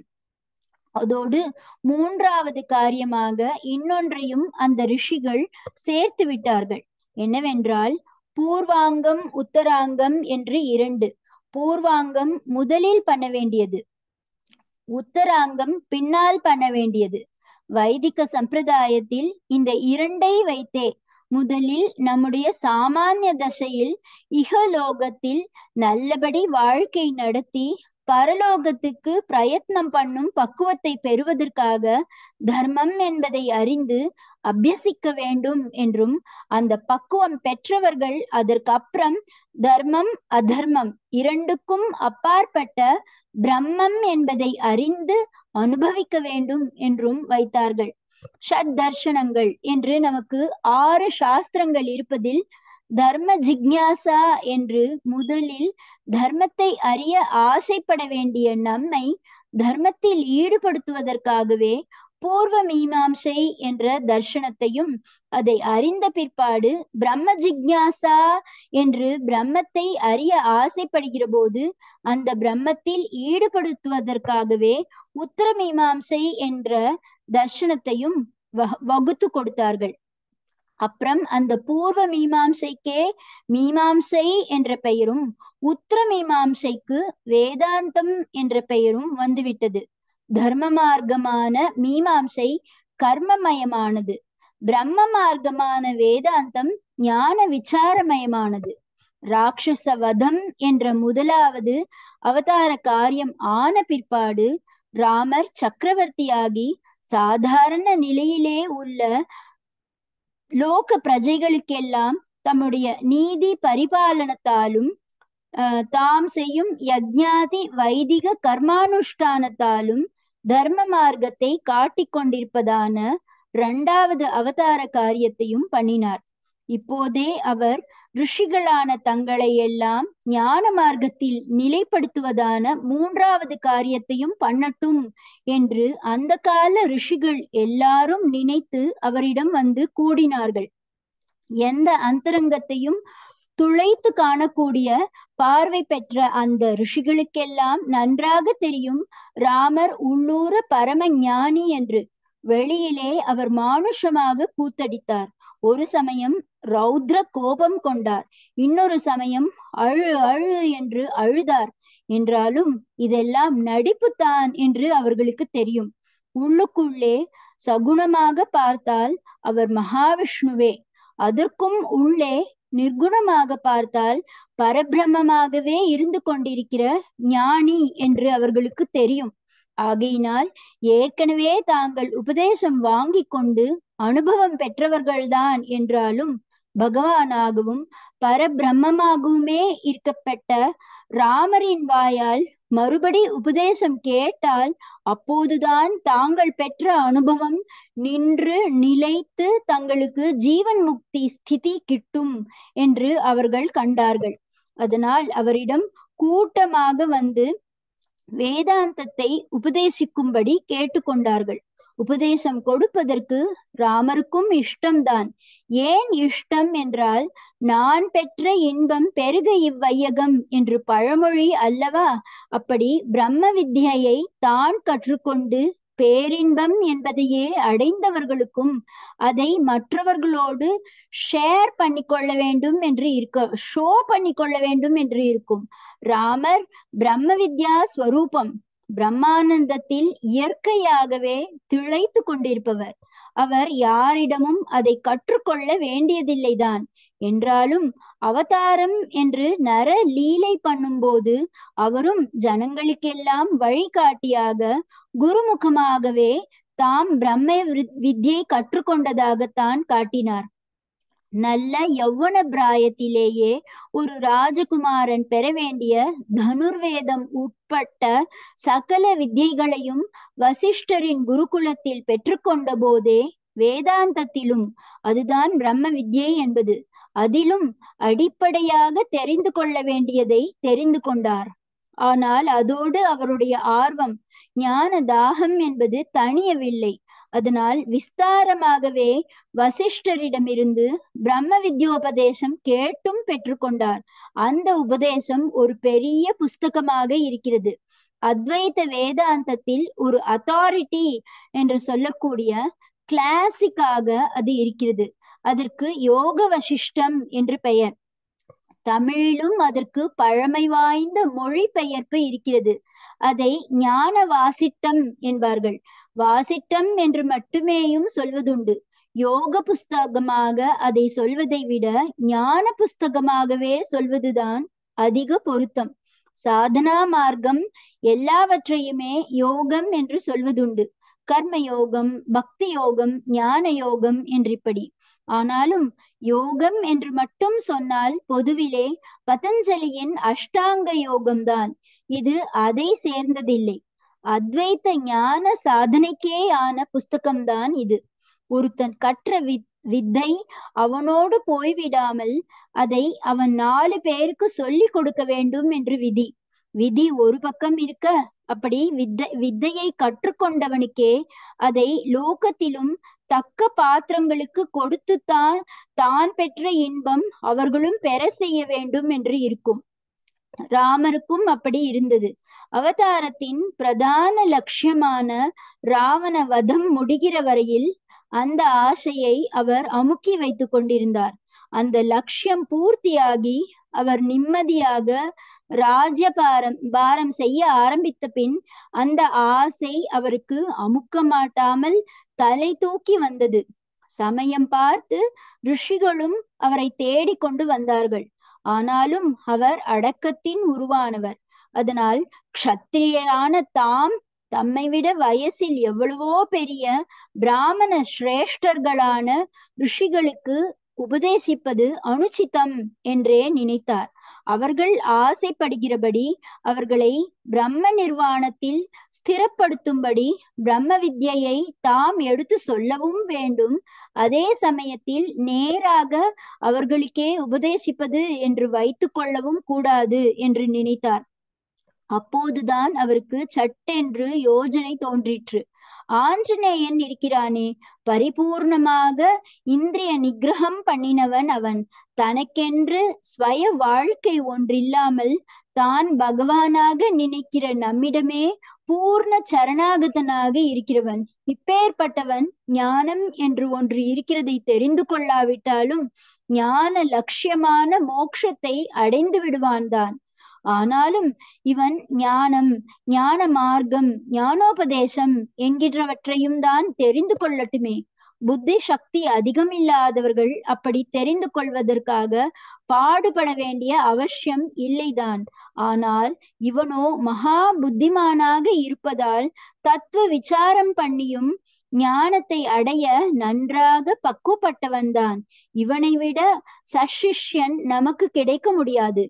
அதோடு மூன்றாவது காரியமாக இன்னொன்றையும் அந்த ரிஷிகள் சேர்த்து விட்டார்கள் என்னவென்றால் பூர்வாங்கம் உத்தராங்கம் என்று இரண்டு பூர்வாங்கம் முதலில் பண்ண வேண்டியது உத்தராங்கம் பின்னால் பண்ண வேண்டியது வைதிக சம்பிரதாயத்தில் இந்த இரண்டை வைத்தே முதலில் நம்முடைய சாமானிய தசையில் இகலோகத்தில் நல்லபடி வாழ்க்கை நடத்தி பரலோகத்துக்கு பிரயத்னம் பண்ணும் பக்குவத்தை பெறுவதற்காக தர்மம் என்பதை அறிந்து அபியசிக்க வேண்டும் என்றும் அந்த பக்குவம் பெற்றவர்கள் அதற்கு அப்புறம் தர்மம் அதர்மம் இரண்டுக்கும் அப்பாற்பட்ட பிரம்மம் என்பதை அறிந்து அனுபவிக்க வேண்டும் என்றும் வைத்தார்கள் ஷட் தர்ஷனங்கள் என்று நமக்கு ஆறு சாஸ்திரங்கள் இருப்பதில் தர்ம ஜிக்ஞாசா என்று முதலில் தர்மத்தை அறிய ஆசைப்பட வேண்டிய நம்மை தர்மத்தில் ஈடுபடுத்துவதற்காகவே பூர்வ மீமாம்சை என்ற தர்ஷனத்தையும் அதை அறிந்த பிற்பாடு பிரம்ம ஜிக்ஞாசா என்று பிரம்மத்தை அறிய ஆசைப்படுகிற போது அந்த பிரம்மத்தில் ஈடுபடுத்துவதற்காகவே உத்தர மீமாம்சை என்ற தர்ஷனத்தையும் வகுத்து கொடுத்தார்கள் அப்புறம் அந்த பூர்வ மீமாம்சைக்கே மீமாம்சை என்ற பெயரும் உத்தர மீமாம்சைக்கு வேதாந்தம் என்ற பெயரும் வந்துவிட்டது தர்ம மார்க்கமான மீமாம்சை கர்மமயமானது பிரம்ம மார்க்கமான வேதாந்தம் ஞான விசாரமயமானது ராட்சச வதம் என்ற முதலாவது அவதார காரியம் ஆன பிற்பாடு ராமர் சக்கரவர்த்தியாகி சாதாரண நிலையிலே உள்ள லோக பிரஜைகளுக்கெல்லாம் தம்முடைய நீதி பரிபாலனத்தாலும் தாம் செய்யும் யஜ்ஞாதி வைதிக கர்மானுஷ்டானத்தாலும் தர்ம மார்க்கத்தை காட்டிக் கொண்டிருப்பதான இரண்டாவது அவதார காரியத்தையும் பண்ணினார் இப்போதே அவர் ரிஷிகளான தங்களை எல்லாம் ஞான மார்க்கத்தில் நிலைப்படுத்துவதான மூன்றாவது காரியத்தையும் பண்ணட்டும் என்று அந்த கால ரிஷிகள் எல்லாரும் நினைத்து அவரிடம் வந்து கூடினார்கள் எந்த அந்தரங்கத்தையும் துளைத்து காணக்கூடிய பார்வை பெற்ற அந்த ரிஷிகளுக்கெல்லாம் நன்றாக தெரியும் ராமர் உள்ளூர பரம ஞானி என்று வெளியிலே அவர் மானுஷமாக கூத்தடித்தார் ஒரு சமயம் ரௌத்ர கோபம் கொண்டார் இன்னொரு சமயம் அழு அழு என்று அழுதார் என்றாலும் இதெல்லாம் நடிப்புத்தான் என்று அவர்களுக்கு தெரியும் உள்ளுக்குள்ளே சகுணமாக பார்த்தால் அவர் மகாவிஷ்ணுவே அதற்கும் உள்ளே நிர்குணமாக பார்த்தால் பரபிரம்மமாகவே இருந்து கொண்டிருக்கிற ஞானி என்று அவர்களுக்கு தெரியும் ஆகையினால் ஏற்கனவே தாங்கள் உபதேசம் வாங்கி கொண்டு அனுபவம் பெற்றவர்கள்தான் என்றாலும் பகவானாகவும் பரபிரம்மமாகவுமே இருக்கப்பட்ட ராமரின் வாயால் மறுபடி உபதேசம் கேட்டால் அப்போதுதான் தாங்கள் பெற்ற அனுபவம் நின்று நிலைத்து தங்களுக்கு ஜீவன் முக்தி ஸ்திதி கிட்டும் என்று அவர்கள் கண்டார்கள் அதனால் அவரிடம் கூட்டமாக வந்து வேதாந்தத்தை உபதேசிக்கும்படி கேட்டுக்கொண்டார்கள் உபதேசம் கொடுப்பதற்கு ராமருக்கும் இஷ்டம்தான் ஏன் இஷ்டம் என்றால் நான் பெற்ற இன்பம் பெருக இவ்வையகம் என்று பழமொழி அல்லவா அப்படி பிரம்ம வித்யை தான் கற்றுக்கொண்டு பேரின்பம் என்பதையே அடைந்தவர்களுக்கும் அதை மற்றவர்களோடு ஷேர் பண்ணிக்கொள்ள வேண்டும் என்று இருக்க ஷோ பண்ணிக்கொள்ள வேண்டும் என்று இருக்கும் ராமர் பிரம்ம வித்யா ஸ்வரூபம் பிரம்மானந்தத்தில் இயற்கையாகவே திளைத்து கொண்டிருப்பவர் அவர் யாரிடமும் அதை கற்றுக்கொள்ள வேண்டியதில்லைதான் என்றாலும் அவதாரம் என்று நர லீலை பண்ணும்போது அவரும் ஜனங்களுக்கெல்லாம் வழிகாட்டியாக குருமுகமாகவே தாம் பிரம்ம வித்யை கற்றுக்கொண்டதாகத்தான் காட்டினார் நல்ல யௌவன பிராயத்திலேயே ஒரு ராஜகுமாரன் பெற வேண்டிய தனுர்வேதம் உட்பட்ட சகல வித்யைகளையும் வசிஷ்டரின் குருகுலத்தில் பெற்றுக்கொண்ட போதே வேதாந்தத்திலும் அதுதான் பிரம்ம வித்யை என்பது அதிலும் அடிப்படையாக தெரிந்து கொள்ள வேண்டியதை தெரிந்து கொண்டார் ஆனால் அதோடு அவருடைய ஆர்வம் ஞான தாகம் என்பது தணியவில்லை அதனால் விஸ்தாரமாகவே வசிஷ்டரிடமிருந்து பிரம்ம வித்யோபதேசம் கேட்டும் பெற்றுக்கொண்டார் அந்த உபதேசம் ஒரு பெரிய புஸ்தகமாக இருக்கிறது அத்வைத வேதாந்தத்தில் ஒரு அத்தாரிட்டி என்று சொல்லக்கூடிய கிளாசிக்காக அது இருக்கிறது அதற்கு யோக வசிஷ்டம் என்று பெயர் தமிழிலும் அதற்கு பழமை வாய்ந்த மொழி பெயர்ப்பு இருக்கிறது அதை ஞான வாசிட்டம் என்பார்கள் வாசிட்டம் என்று மட்டுமேயும் சொல்வதுண்டு யோக புஸ்தகமாக அதை சொல்வதை விட ஞான புஸ்தகமாகவே சொல்வதுதான் அதிக பொருத்தம் சாதனா மார்க்கம் எல்லாவற்றையுமே யோகம் என்று சொல்வதுண்டு கர்ம யோகம் பக்தி யோகம் ஞான யோகம் என்றிப்படி ஆனாலும் யோகம் என்று மட்டும் சொன்னால் பொதுவிலே பதஞ்சலியின் அஷ்டாங்க யோகம்தான் இது அதை சேர்ந்ததில்லை அத்வைத்த ஞான சாதனைக்கே ஆன புஸ்தகம்தான் இது ஒருத்தன் கற்ற வித் வித்தை அவனோடு போய்விடாமல் அதை அவன் நாலு பேருக்கு சொல்லி கொடுக்க வேண்டும் என்று விதி விதி ஒரு பக்கம் இருக்க அப்படி வித்தை வித்தையை கற்றுக்கொண்டவனுக்கே அதை லோகத்திலும் தக்க பாத்திரங்களுக்கு கொடுத்துத்தான் தான் பெற்ற இன்பம் அவர்களும் பெற செய்ய வேண்டும் என்று இருக்கும் ராமருக்கும் அப்படி இருந்தது அவதாரத்தின் பிரதான லட்சியமான ராவண வதம் முடிகிற வரையில் அந்த ஆசையை அவர் அமுக்கி வைத்துக் கொண்டிருந்தார் அந்த லட்சியம் பூர்த்தியாகி அவர் நிம்மதியாக ராஜபாரம் பாரம் செய்ய ஆரம்பித்த பின் அந்த ஆசை அவருக்கு அமுக்க மாட்டாமல் தலை தூக்கி வந்தது சமயம் பார்த்து ரிஷிகளும் அவரை தேடிக்கொண்டு வந்தார்கள் ஆனாலும் அவர் அடக்கத்தின் உருவானவர் அதனால் க்ஷத்திரியரான தாம் தம்மை விட வயசில் எவ்வளவோ பெரிய பிராமண சிரேஷ்டர்களான ரிஷிகளுக்கு உபதேசிப்பது அனுச்சிதம் என்றே நினைத்தார் அவர்கள் ஆசைப்படுகிறபடி அவர்களை பிரம்ம நிர்வாணத்தில் ஸ்திரப்படுத்தும்படி பிரம்ம வித்யை தாம் எடுத்து சொல்லவும் வேண்டும் அதே சமயத்தில் நேராக அவர்களுக்கே உபதேசிப்பது என்று வைத்து கொள்ளவும் கூடாது என்று நினைத்தார் அப்போதுதான் அவருக்கு சட்டென்று யோஜனை தோன்றிற்று ஆஞ்சநேயன் இருக்கிறானே பரிபூர்ணமாக இந்திரிய நிகிரகம் பண்ணினவன் அவன் தனக்கென்று ஸ்வய வாழ்க்கை ஒன்றில்லாமல் தான் பகவானாக நினைக்கிற நம்மிடமே பூர்ண சரணாகதனாக இருக்கிறவன் இப்பேற்பட்டவன் ஞானம் என்று ஒன்று இருக்கிறதை தெரிந்து கொள்ளாவிட்டாலும் ஞான லட்சியமான மோட்சத்தை அடைந்து விடுவான் தான் ஆனாலும் இவன் ஞானம் ஞான மார்க்கம் ஞானோபதேசம் என்கின்றவற்றையும் தான் தெரிந்து கொள்ளட்டுமே புத்தி சக்தி அதிகம் இல்லாதவர்கள் அப்படி தெரிந்து கொள்வதற்காக பாடுபட வேண்டிய அவசியம் இல்லைதான் ஆனால் இவனோ மகா புத்திமானாக இருப்பதால் தத்துவ விசாரம் பண்ணியும் ஞானத்தை அடைய நன்றாக பக்குவப்பட்டவன்தான் இவனை விட சசிஷ்யன் நமக்கு கிடைக்க முடியாது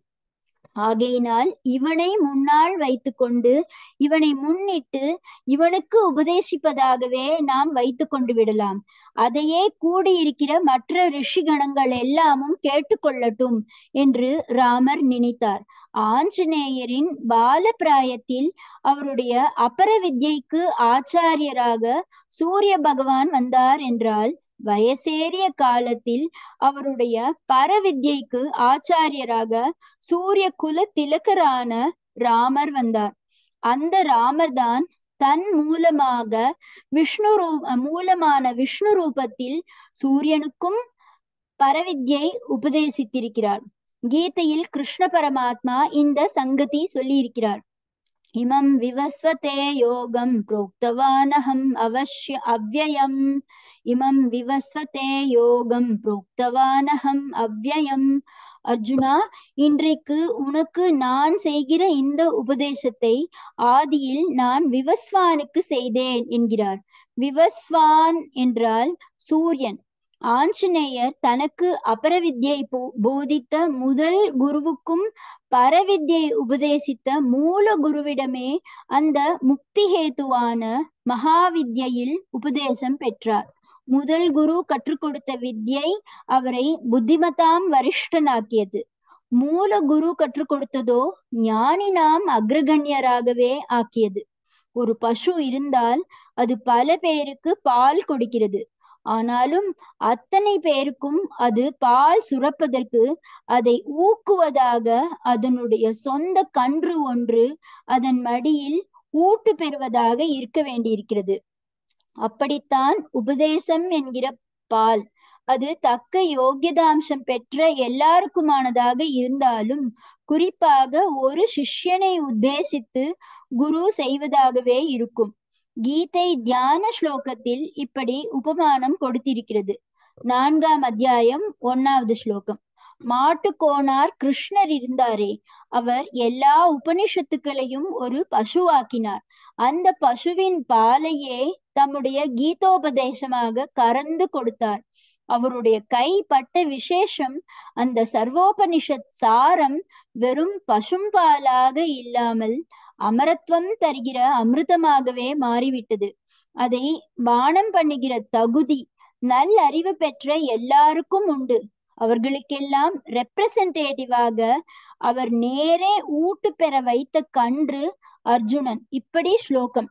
ஆகையினால் இவனை முன்னால் வைத்துக்கொண்டு இவனை முன்னிட்டு இவனுக்கு உபதேசிப்பதாகவே நாம் வைத்து கொண்டு விடலாம் அதையே கூடியிருக்கிற மற்ற ரிஷிகணங்கள் எல்லாமும் கேட்டுக்கொள்ளட்டும் என்று ராமர் நினைத்தார் ஆஞ்சநேயரின் பால பிராயத்தில் அவருடைய அபர வித்யைக்கு ஆச்சாரியராக சூரிய பகவான் வந்தார் என்றால் வயசேறிய காலத்தில் அவருடைய பரவித்யைக்கு ஆச்சாரியராக சூரிய குல திலக்கரான ராமர் வந்தார் அந்த ராமர் தான் தன் மூலமாக விஷ்ணு ரூப மூலமான விஷ்ணு ரூபத்தில் சூரியனுக்கும் பரவித்யை உபதேசித்திருக்கிறார் கீதையில் கிருஷ்ண பரமாத்மா இந்த சங்கதி சொல்லி இருக்கிறார் இமம் விவஸ்வதே யோகம் புரோக்தவானஹம் அவசிய அவ்வயம் இமம் விவஸ்வதே யோகம் புரோக்தவானஹம் அவ்வயம் அர்ஜுனா இன்றைக்கு உனக்கு நான் செய்கிற இந்த உபதேசத்தை ஆதியில் நான் விவஸ்வானுக்கு செய்தேன் என்கிறார் விவஸ்வான் என்றால் சூரியன் ஆஞ்சநேயர் தனக்கு அபரவித்யை போதித்த முதல் குருவுக்கும் பரவித்யை உபதேசித்த மூல குருவிடமே அந்த முக்தி ஹேத்துவான மகாவித்யில் உபதேசம் பெற்றார் முதல் குரு கற்றுக் கொடுத்த வித்யை அவரை புத்திமதாம் வரிஷ்டனாக்கியது மூல குரு கற்றுக் கொடுத்ததோ ஞானி நாம் அக்ரகண்யராகவே ஆக்கியது ஒரு பசு இருந்தால் அது பல பேருக்கு பால் கொடுக்கிறது ஆனாலும் அத்தனை பேருக்கும் அது பால் சுரப்பதற்கு அதை ஊக்குவதாக அதனுடைய சொந்த கன்று ஒன்று அதன் மடியில் ஊட்டு பெறுவதாக இருக்க வேண்டியிருக்கிறது அப்படித்தான் உபதேசம் என்கிற பால் அது தக்க யோகியதாம்சம் பெற்ற எல்லாருக்குமானதாக இருந்தாலும் குறிப்பாக ஒரு சிஷ்யனை உத்தேசித்து குரு செய்வதாகவே இருக்கும் கீதை தியான ஸ்லோகத்தில் இப்படி உபமானம் கொடுத்திருக்கிறது நான்காம் அத்தியாயம் ஒன்னாவது ஸ்லோகம் மாட்டுக்கோனார் கிருஷ்ணர் இருந்தாரே அவர் எல்லா உபனிஷத்துக்களையும் ஒரு பசுவாக்கினார் அந்த பசுவின் பாலையே தம்முடைய கீதோபதேசமாக கறந்து கொடுத்தார் அவருடைய கை பட்ட விசேஷம் அந்த சர்வோபனிஷத் சாரம் வெறும் பசும்பாலாக இல்லாமல் அமரத்துவம் தருகிற அமிர்தமாகவே மாறிவிட்டது அதை பானம் பண்ணுகிற தகுதி நல் அறிவு பெற்ற எல்லாருக்கும் உண்டு அவர்களுக்கெல்லாம் ரெப்ரசன்டேட்டிவாக அவர் நேரே ஊட்டு பெற வைத்த கன்று அர்ஜுனன் இப்படி ஸ்லோகம்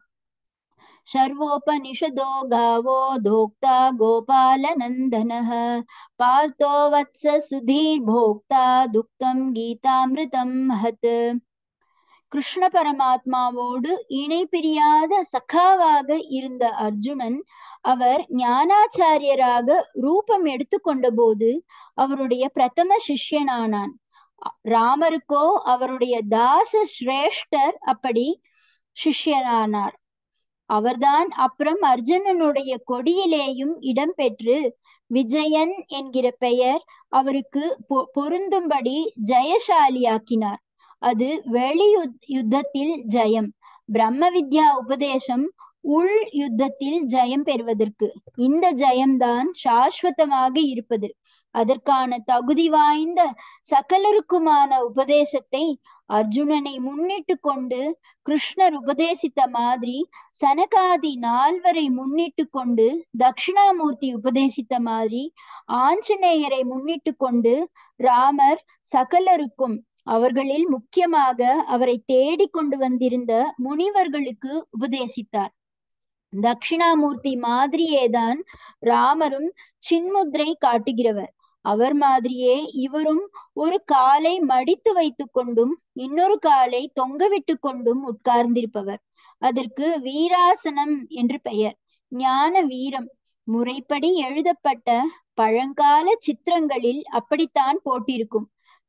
सर्वोपनिषदो गावो धोक्ता गोपालनन्दनः पार्थो वत्स सुधीर्भोक्ता दुक्तं கீதாமிருதம் மகத் கிருஷ்ண பரமாத்மாவோடு இணை பிரியாத சகாவாக இருந்த அர்ஜுனன் அவர் ஞானாச்சாரியராக ரூபம் எடுத்துக்கொண்ட போது அவருடைய பிரதம சிஷ்யனானான் ராமருக்கோ அவருடைய தாச சிரேஷ்டர் அப்படி சிஷ்யனானார் அவர்தான் அப்புறம் அர்ஜுனனுடைய கொடியிலேயும் இடம்பெற்று விஜயன் என்கிற பெயர் அவருக்கு பொருந்தும்படி ஜெயசாலியாக்கினார் அது வெளி யுத்தத்தில் ஜெயம் பிரம்ம வித்யா உபதேசம் உள் யுத்தத்தில் ஜெயம் பெறுவதற்கு இந்த ஜெயம்தான் சாஸ்வதமாக இருப்பது அதற்கான தகுதி வாய்ந்த சகலருக்குமான உபதேசத்தை அர்ஜுனனை முன்னிட்டு கொண்டு கிருஷ்ணர் உபதேசித்த மாதிரி சனகாதி நால்வரை முன்னிட்டு கொண்டு தட்சிணாமூர்த்தி உபதேசித்த மாதிரி ஆஞ்சநேயரை முன்னிட்டு கொண்டு ராமர் சகலருக்கும் அவர்களில் முக்கியமாக அவரை தேடிக் கொண்டு வந்திருந்த முனிவர்களுக்கு உபதேசித்தார் தட்சிணாமூர்த்தி மாதிரியேதான் ராமரும் சின்முத்ரை காட்டுகிறவர் அவர் மாதிரியே இவரும் ஒரு காலை மடித்து வைத்துக் கொண்டும் இன்னொரு காலை தொங்கவிட்டு கொண்டும் உட்கார்ந்திருப்பவர் அதற்கு வீராசனம் என்று பெயர் ஞான வீரம் முறைப்படி எழுதப்பட்ட பழங்கால சித்திரங்களில் அப்படித்தான் போட்டிருக்கும்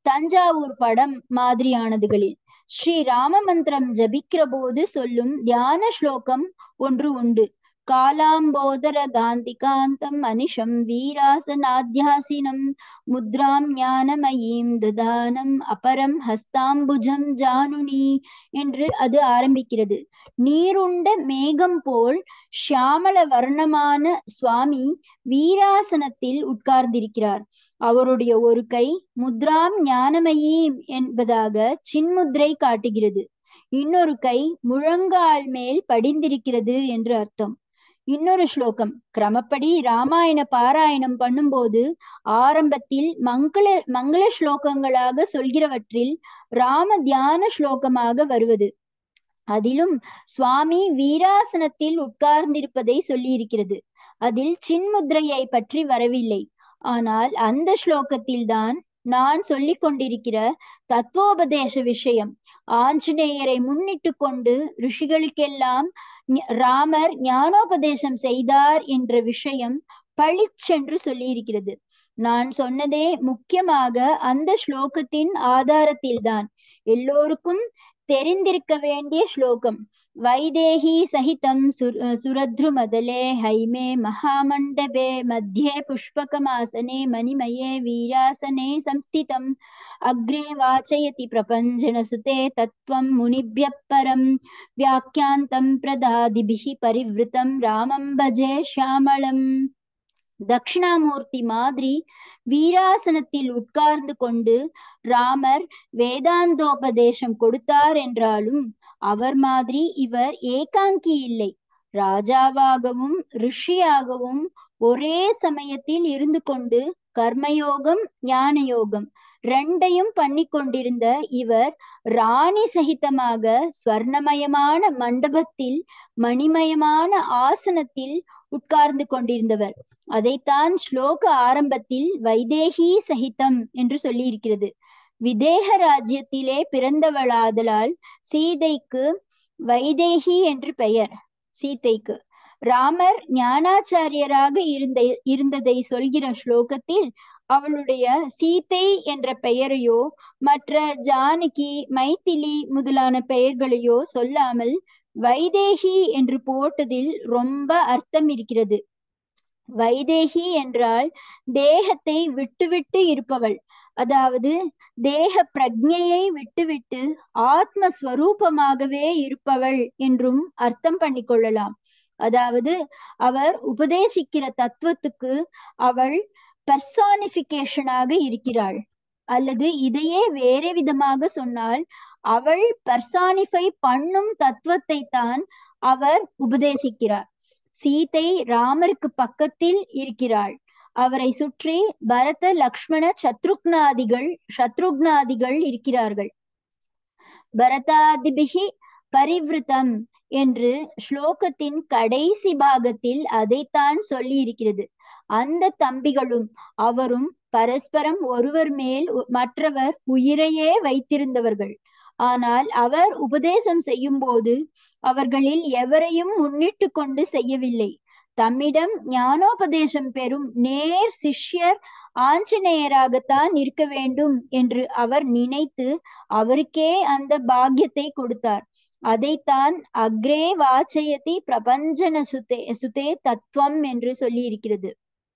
தஞ்சாவூர் படம் மாதிரியானதுகளில் ஸ்ரீ ராம மந்திரம் ஜபிக்கிற போது சொல்லும் தியான ஸ்லோகம் ஒன்று உண்டு காலாம்போதர காந்திகாந்தம் அனிஷம் வீராசனாத்தியாசினம் முத்ராம் ஞானமயீம் ததானம் அபரம் ஹஸ்தாம்புஜம் ஜானுனி என்று அது ஆரம்பிக்கிறது நீருண்ட மேகம் போல் ஷியாமள வர்ணமான சுவாமி வீராசனத்தில் உட்கார்ந்திருக்கிறார் அவருடைய ஒரு கை முத்ராம் ஞானமயீம் என்பதாக சின்முத்ரை காட்டுகிறது இன்னொரு கை முழங்கால் மேல் படிந்திருக்கிறது என்று அர்த்தம் இன்னொரு ஸ்லோகம் கிரமப்படி ராமாயண பாராயணம் பண்ணும்போது ஆரம்பத்தில் மங்கள மங்கள ஸ்லோகங்களாக சொல்கிறவற்றில் ராம தியான ஸ்லோகமாக வருவது அதிலும் சுவாமி வீராசனத்தில் உட்கார்ந்திருப்பதை சொல்லியிருக்கிறது அதில் சின்முத்ரையை பற்றி வரவில்லை ஆனால் அந்த ஸ்லோகத்தில்தான் நான் சொல்லிக் கொண்டிருக்கிற தத்துவோபதேச விஷயம் ஆஞ்சநேயரை முன்னிட்டு கொண்டு ரிஷிகளுக்கெல்லாம் ராமர் ஞானோபதேசம் செய்தார் என்ற விஷயம் பளிச்சென்று சொல்லியிருக்கிறது நான் சொன்னதே முக்கியமாக அந்த ஸ்லோகத்தின் ஆதாரத்தில்தான் எல்லோருக்கும் தெரிந்திருக்க வேண்டிய ஸ்லோகம் வைதேகி சகிதம் சுரத்ரு மதலே ஹைமே மகாமண்டபே மத்தியே புஷ்பகமாசனே மணிமயே வீராசனே சம்ஸ்திதம் அக்ரே வாச்சயதி பிரபஞ்சனசுதே தத்துவம் முனிभ्यः பரம் வியாக்கியாந்தம் பிரதாதிபிः பரிவிருத்தம் ராமம் பஜே ஷியாமளம் தட்சிணாமூர்த்தி மாதிரி வீராசனத்தில் உட்கார்ந்து கொண்டு ராமர் வேதாந்தோபதேசம் கொடுத்தார் என்றாலும் அவர் மாதிரி இவர் ஏகாங்கி இல்லை ராஜாவாகவும் ரிஷியாகவும் ஒரே சமயத்தில் இருந்து கொண்டு கர்மயோகம் ஞான யோகம் ரெண்டையும் பண்ணி கொண்டிருந்த இவர் ராணி சகிதமாக ஸ்வர்ணமயமான மண்டபத்தில் மணிமயமான ஆசனத்தில் உட்கார்ந்து கொண்டிருந்தவர் அதைத்தான் ஸ்லோக ஆரம்பத்தில் வைதேகி சகிதம் என்று சொல்லி இருக்கிறது விதேக ராஜ்யத்திலே பிறந்தவளாதலால் சீதைக்கு வைதேகி என்று பெயர் சீதைக்கு ராமர் ஞானாச்சாரியராக இருந்த இருந்ததை சொல்கிற ஸ்லோகத்தில் அவளுடைய சீதை என்ற பெயரையோ மற்ற ஜானகி மைத்திலி முதலான பெயர்களையோ சொல்லாமல் வைதேகி என்று போட்டதில் ரொம்ப அர்த்தம் இருக்கிறது வைதேகி என்றால் தேகத்தை விட்டுவிட்டு இருப்பவள் அதாவது தேக பிரஜையை விட்டுவிட்டு ஆத்மஸ்வரூபமாகவே இருப்பவள் என்றும் அர்த்தம் பண்ணிக்கொள்ளலாம் அதாவது அவர் உபதேசிக்கிற தத்துவத்துக்கு அவள் பர்சானிபிகேஷனாக இருக்கிறாள் அல்லது இதையே வேற விதமாக சொன்னால் அவள் பர்சானிஃபை பண்ணும் தத்துவத்தை தான் அவர் உபதேசிக்கிறார் சீதை ராமருக்கு பக்கத்தில் இருக்கிறாள் அவரை சுற்றி பரத லக்ஷ்மண சத்ருக்னாதிகள் சத்ருக்னாதிகள் இருக்கிறார்கள் பரதாதிபிகி பரிவிருத்தம் என்று ஸ்லோகத்தின் கடைசி பாகத்தில் அதைத்தான் சொல்லி இருக்கிறது அந்த தம்பிகளும் அவரும் பரஸ்பரம் ஒருவர் மேல் மற்றவர் உயிரையே வைத்திருந்தவர்கள் ஆனால் அவர் உபதேசம் செய்யும் போது அவர்களில் எவரையும் முன்னிட்டு கொண்டு செய்யவில்லை தம்மிடம் ஞானோபதேசம் பெறும் நேர் சிஷ்யர் ஆஞ்சநேயராகத்தான் இருக்க வேண்டும் என்று அவர் நினைத்து அவருக்கே அந்த பாக்கியத்தை கொடுத்தார் அதைத்தான் அக்ரே வாச்சயதி பிரபஞ்சன சுதே சுதே தத்துவம் என்று சொல்லி இருக்கிறது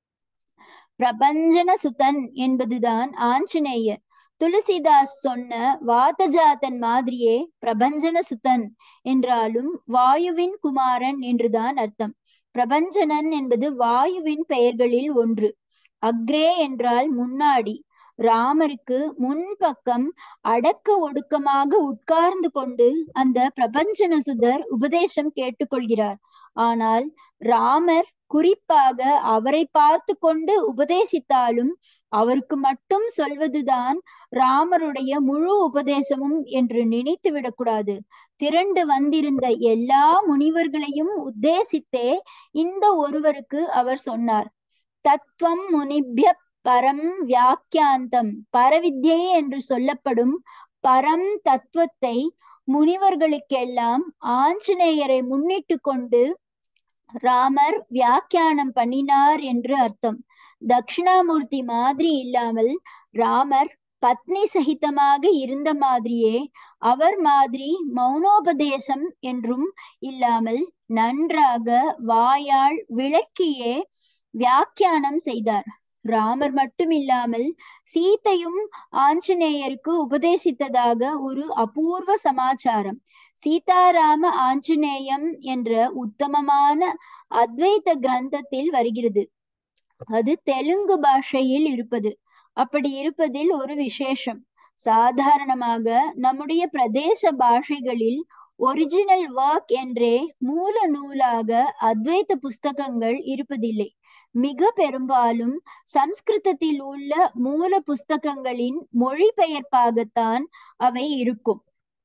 பிரபஞ்சன சுதன் என்பதுதான் ஆஞ்சநேயர் துளசிதாஸ் சொன்ன வாதஜாதன் மாதிரியே பிரபஞ்சன சுதன் என்றாலும் வாயுவின் குமாரன் என்றுதான் அர்த்தம் பிரபஞ்சனன் என்பது வாயுவின் பெயர்களில் ஒன்று அக்ரே என்றால் முன்னாடி ராமருக்கு முன்பக்கம் அடக்க ஒடுக்கமாக உட்கார்ந்து கொண்டு அந்த பிரபஞ்சன சுதர் உபதேசம் கேட்டுக்கொள்கிறார் ஆனால் ராமர் குறிப்பாக அவரை பார்த்து கொண்டு உபதேசித்தாலும் அவருக்கு மட்டும் சொல்வதுதான் ராமருடைய முழு உபதேசமும் என்று நினைத்து விடக்கூடாது திரண்டு வந்திருந்த எல்லா முனிவர்களையும் உத்தேசித்தே இந்த ஒருவருக்கு அவர் சொன்னார் தத்துவம் முனிபிய பரம் வியாக்கியாந்தம் பரவித்யை என்று சொல்லப்படும் பரம் தத்துவத்தை முனிவர்களுக்கெல்லாம் ஆஞ்சநேயரை முன்னிட்டு கொண்டு ராமர் வியாக்கியானம் பண்ணினார் என்று அர்த்தம் தட்சிணாமூர்த்தி மாதிரி இல்லாமல் ராமர் பத்னி சகிதமாக இருந்த மாதிரியே அவர் மாதிரி மௌனோபதேசம் என்றும் இல்லாமல் நன்றாக வாயால் விளக்கியே வியாக்கியானம் செய்தார் ராமர் மட்டும் இல்லாமல் சீத்தையும் ஆஞ்சநேயருக்கு உபதேசித்ததாக ஒரு அபூர்வ சமாச்சாரம் சீதாராம ஆஞ்சநேயம் என்ற உத்தமமான அத்வைத கிரந்தத்தில் வருகிறது அது தெலுங்கு பாஷையில் இருப்பது அப்படி இருப்பதில் ஒரு விசேஷம் சாதாரணமாக நம்முடைய பிரதேச பாஷைகளில் ஒரிஜினல் ஒர்க் என்றே மூல நூலாக அத்வைத புஸ்தகங்கள் இருப்பதில்லை மிக பெரும்பாலும் சம்ஸ்கிருதத்தில் உள்ள மூல புஸ்தகங்களின் மொழிபெயர்ப்பாகத்தான் அவை இருக்கும்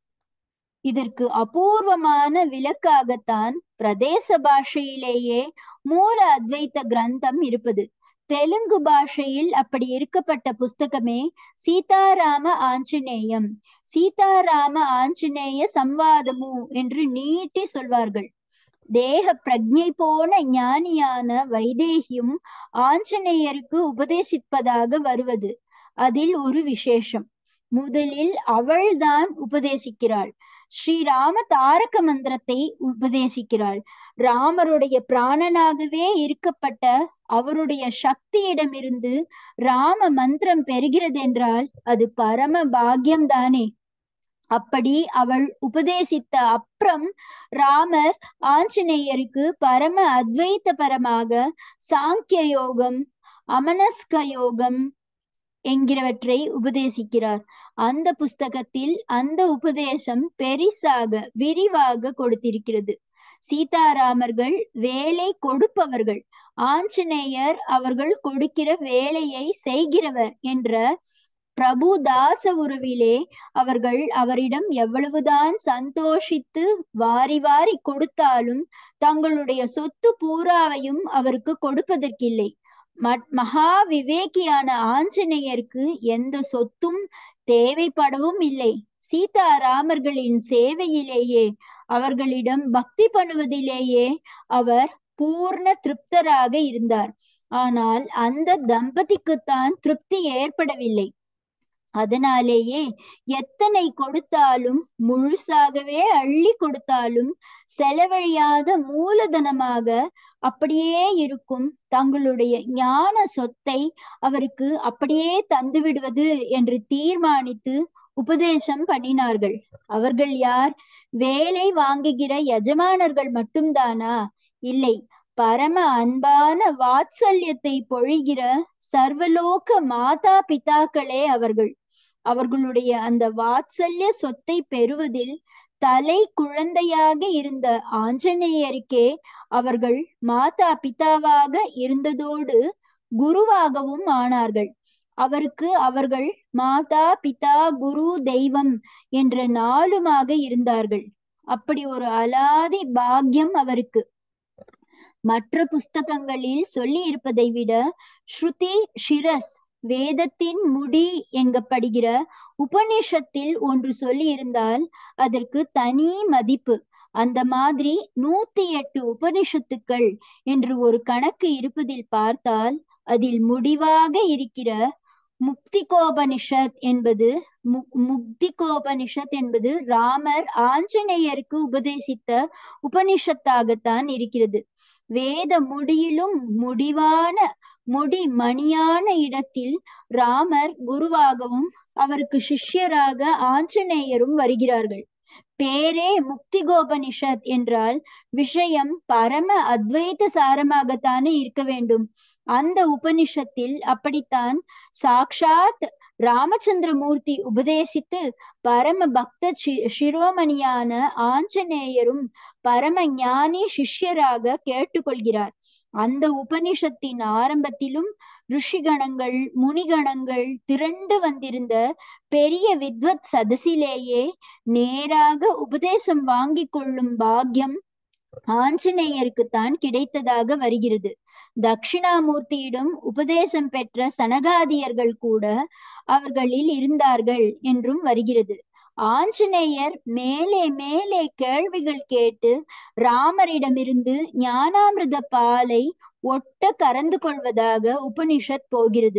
இதற்கு அபூர்வமான விளக்காகத்தான் பிரதேச பாஷையிலேயே மூல அத்வைத்த கிரந்தம் இருப்பது தெலுங்கு பாஷையில் அப்படி இருக்கப்பட்ட புஸ்தகமே சீதாராம ஆஞ்சநேயம் சீதாராம ஆஞ்சநேய சம்வாதமு என்று நீட்டி சொல்வார்கள் தேக பிரஜை போன ஞானியான வைதேகியும் ஆஞ்சநேயருக்கு உபதேசிப்பதாக வருவது அதில் ஒரு விசேஷம் முதலில் அவள்தான் உபதேசிக்கிறாள் ஸ்ரீராம தாரக மந்திரத்தை உபதேசிக்கிறாள் ராமருடைய பிராணனாகவே இருக்கப்பட்ட அவருடைய சக்தியிடமிருந்து ராம மந்திரம் பெறுகிறது என்றால் அது பரம பாக்கியம் தானே அப்படி அவள் உபதேசித்த அப்புறம் ராமர் ஆஞ்சநேயருக்கு பரம அத்வைத்த பரமாக சாங்கிய யோகம் அமனஸ்க யோகம் என்கிறவற்றை உபதேசிக்கிறார் அந்த புஸ்தகத்தில் அந்த உபதேசம் பெரிசாக விரிவாக கொடுத்திருக்கிறது சீதாராமர்கள் வேலை கொடுப்பவர்கள் ஆஞ்சநேயர் அவர்கள் கொடுக்கிற வேலையை செய்கிறவர் என்ற பிரபு தாச உருவிலே அவர்கள் அவரிடம் எவ்வளவுதான் சந்தோஷித்து வாரி வாரி கொடுத்தாலும் தங்களுடைய சொத்து பூராவையும் அவருக்கு கொடுப்பதற்கில்லை மகா விவேகியான ஆஞ்சநேயருக்கு எந்த சொத்தும் தேவைப்படவும் இல்லை சீதாராமர்களின் சேவையிலேயே அவர்களிடம் பக்தி பண்ணுவதிலேயே அவர் பூர்ண திருப்தராக இருந்தார் ஆனால் அந்த தம்பதிக்குத்தான் திருப்தி ஏற்படவில்லை அதனாலேயே எத்தனை கொடுத்தாலும் முழுசாகவே அள்ளி கொடுத்தாலும் செலவழியாத மூலதனமாக அப்படியே இருக்கும் தங்களுடைய ஞான சொத்தை அவருக்கு அப்படியே தந்து விடுவது என்று தீர்மானித்து உபதேசம் பண்ணினார்கள் அவர்கள் யார் வேலை வாங்குகிற எஜமானர்கள் மட்டும்தானா இல்லை பரம அன்பான வாத்சல்யத்தை பொழிகிற சர்வலோக மாதா பிதாக்களே அவர்கள் அவர்களுடைய அந்த வாத்சல்ய சொத்தை பெறுவதில் தலை குழந்தையாக இருந்த ஆஞ்சநேயருக்கே அவர்கள் மாதா பிதாவாக இருந்ததோடு குருவாகவும் ஆனார்கள் அவருக்கு அவர்கள் மாதா பிதா குரு தெய்வம் என்ற நாளுமாக இருந்தார்கள் அப்படி ஒரு அலாதி பாக்கியம் அவருக்கு மற்ற புஸ்தகங்களில் சொல்லி இருப்பதை விட ஸ்ருதி ஷிரஸ் வேதத்தின் முடி என்கப்படுகிற உபநிஷத்தில் ஒன்று சொல்லி இருந்தால் அதற்கு தனி மதிப்பு அந்த மாதிரி நூத்தி எட்டு உபனிஷத்துக்கள் என்று ஒரு கணக்கு இருப்பதில் பார்த்தால் அதில் முடிவாக இருக்கிற முக்திகோபனிஷத் என்பது முக்திகோபனிஷத் என்பது ராமர் ஆஞ்சநேயருக்கு உபதேசித்த உபனிஷத்தாகத்தான் இருக்கிறது வேத முடியிலும் முடிவான முடி மணியான இடத்தில் ராமர் குருவாகவும் அவருக்கு சிஷ்யராக ஆஞ்சநேயரும் வருகிறார்கள் பேரே முக்திகோபனிஷத் என்றால் விஷயம் பரம அத்வைத சாரமாகத்தானே இருக்க வேண்டும் அந்த உபனிஷத்தில் அப்படித்தான் சாக்ஷாத் ராமச்சந்திரமூர்த்தி உபதேசித்து பரம பக்த சிரோமணியான ஆஞ்சநேயரும் பரம ஞானி சிஷ்யராக கேட்டுக்கொள்கிறார் அந்த உபனிஷத்தின் ஆரம்பத்திலும் ரிஷிகணங்கள் முனிகணங்கள் திரண்டு வந்திருந்த பெரிய வித்வத் சதசிலேயே நேராக உபதேசம் வாங்கிக் கொள்ளும் பாக்கியம் ஆஞ்சநேயருக்குத்தான் கிடைத்ததாக வருகிறது தட்சிணாமூர்த்தியிடம் உபதேசம் பெற்ற சனகாதியர்கள் கூட அவர்களில் இருந்தார்கள் என்றும் வருகிறது ஆஞ்சநேயர் மேலே மேலே கேள்விகள் கேட்டு ராமரிடமிருந்து ஞானாமிர்த பாலை ஒட்ட கறந்து கொள்வதாக உபனிஷத் போகிறது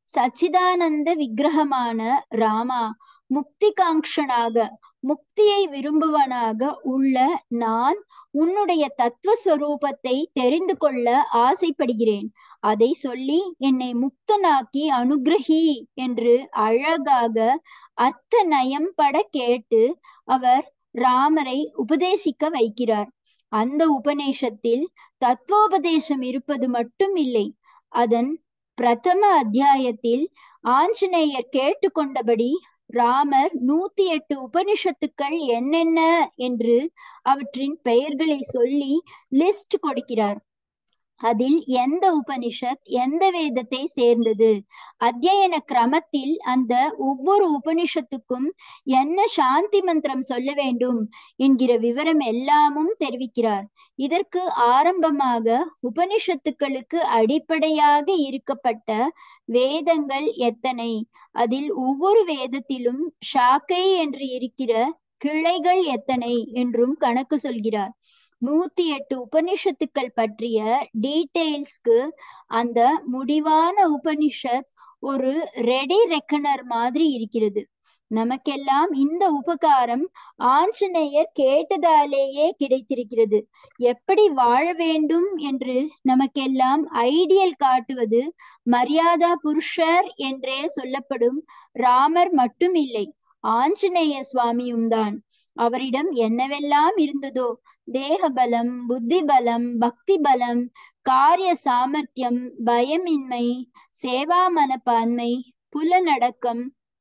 சச்சிதானந்த விக்கிரகமான ராமா முக்தி காங்ஷனாக முக்தியை விரும்புவனாக உள்ள நான் உன்னுடைய தத்துவ ஸ்வரூபத்தை தெரிந்து கொள்ள ஆசைப்படுகிறேன் அதை சொல்லி என்னை முக்தனாக்கி அனுகிரகி என்று அழகாக அர்த்த நயம் பட கேட்டு அவர் ராமரை உபதேசிக்க வைக்கிறார் அந்த உபநேசத்தில் தத்துவோபதேசம் இருப்பது மட்டும் இல்லை அதன் பிரதம அத்தியாயத்தில் ஆஞ்சநேயர் கேட்டுக்கொண்டபடி ராமர் நூத்தி எட்டு உபனிஷத்துக்கள் என்னென்ன என்று அவற்றின் பெயர்களை சொல்லி லிஸ்ட் கொடுக்கிறார் அதில் எந்த உபனிஷத் எந்த வேதத்தை சேர்ந்தது அத்தியன கிரமத்தில் அந்த ஒவ்வொரு உபனிஷத்துக்கும் என்ன சாந்தி மந்திரம் சொல்ல வேண்டும் என்கிற விவரம் எல்லாமும் தெரிவிக்கிறார் இதற்கு ஆரம்பமாக உபனிஷத்துக்களுக்கு அடிப்படையாக இருக்கப்பட்ட வேதங்கள் எத்தனை அதில் ஒவ்வொரு வேதத்திலும் ஷாக்கை என்று இருக்கிற கிளைகள் எத்தனை என்றும் கணக்கு சொல்கிறார் நூத்தி எட்டு உபனிஷத்துக்கள் பற்றிய டீட்டெயில்ஸ்க்கு அந்த முடிவான உபனிஷத் ஒரு ரெடி ரெக்கனர் மாதிரி இருக்கிறது நமக்கெல்லாம் இந்த உபகாரம் ஆஞ்சநேயர் கேட்டதாலேயே கிடைத்திருக்கிறது எப்படி வாழ வேண்டும் என்று நமக்கெல்லாம் ஐடியல் காட்டுவது மரியாதா புருஷர் என்றே சொல்லப்படும் ராமர் மட்டும் இல்லை ஆஞ்சநேய சுவாமியும் தான் அவரிடம் என்னவெல்லாம் இருந்ததோ தேகபலம் புத்தி பலம் பக்தி பலம் காரிய சாமர்த்தியம் பயமின்மை சேவா மனப்பான்மை புலனடக்கம்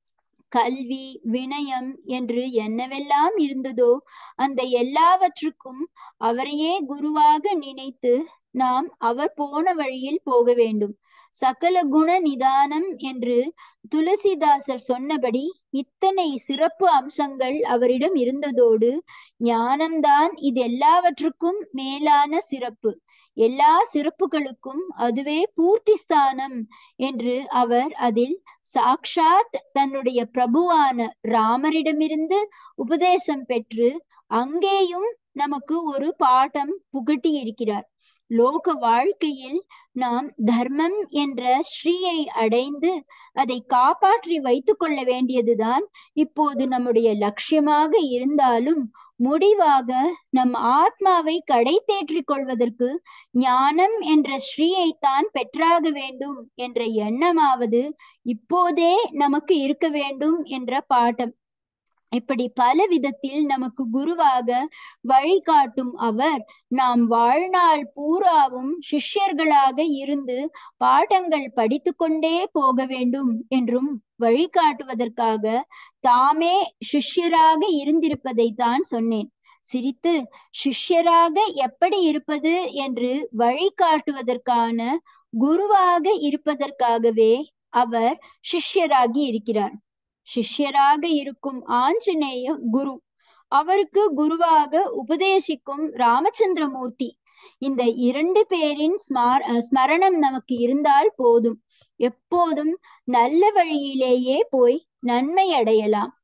கல்வி வினயம் என்று என்னவெல்லாம் இருந்ததோ அந்த எல்லாவற்றுக்கும் அவரையே குருவாக நினைத்து நாம் அவர் போன வழியில் போக வேண்டும் சகல குண நிதானம் என்று துளசிதாசர் சொன்னபடி இத்தனை சிறப்பு அம்சங்கள் அவரிடம் இருந்ததோடு ஞானம்தான் இது எல்லாவற்றுக்கும் மேலான சிறப்பு எல்லா சிறப்புகளுக்கும் அதுவே பூர்த்தி ஸ்தானம் என்று அவர் அதில் சாக்ஷாத் தன்னுடைய பிரபுவான ராமரிடமிருந்து உபதேசம் பெற்று அங்கேயும் நமக்கு ஒரு பாடம் புகட்டி இருக்கிறார் லோக வாழ்க்கையில் நாம் தர்மம் என்ற ஸ்ரீயை அடைந்து அதை காப்பாற்றி வைத்துக் கொள்ள வேண்டியதுதான் இப்போது நம்முடைய லட்சியமாக இருந்தாலும் முடிவாக நம் ஆத்மாவை கடை தேற்றிக் கொள்வதற்கு ஞானம் என்ற ஸ்ரீயைத்தான் பெற்றாக வேண்டும் என்ற எண்ணமாவது இப்போதே நமக்கு இருக்க வேண்டும் என்ற பாட்டம் இப்படி பல விதத்தில் நமக்கு குருவாக வழிகாட்டும் அவர் நாம் வாழ்நாள் பூராவும் சிஷ்யர்களாக இருந்து பாடங்கள் படித்து கொண்டே போக வேண்டும் என்றும் வழிகாட்டுவதற்காக தாமே சிஷ்யராக இருந்திருப்பதை தான் சொன்னேன் சிரித்து சிஷ்யராக எப்படி இருப்பது என்று வழிகாட்டுவதற்கான குருவாக இருப்பதற்காகவே அவர் சிஷ்யராகி இருக்கிறார் சிஷ்யராக இருக்கும் ஆஞ்சநேய குரு அவருக்கு குருவாக உபதேசிக்கும் ராமச்சந்திரமூர்த்தி இந்த இரண்டு பேரின் ஸ்மார் ஸ்மரணம் நமக்கு இருந்தால் போதும் எப்போதும் நல்ல வழியிலேயே போய் நன்மை அடையலாம்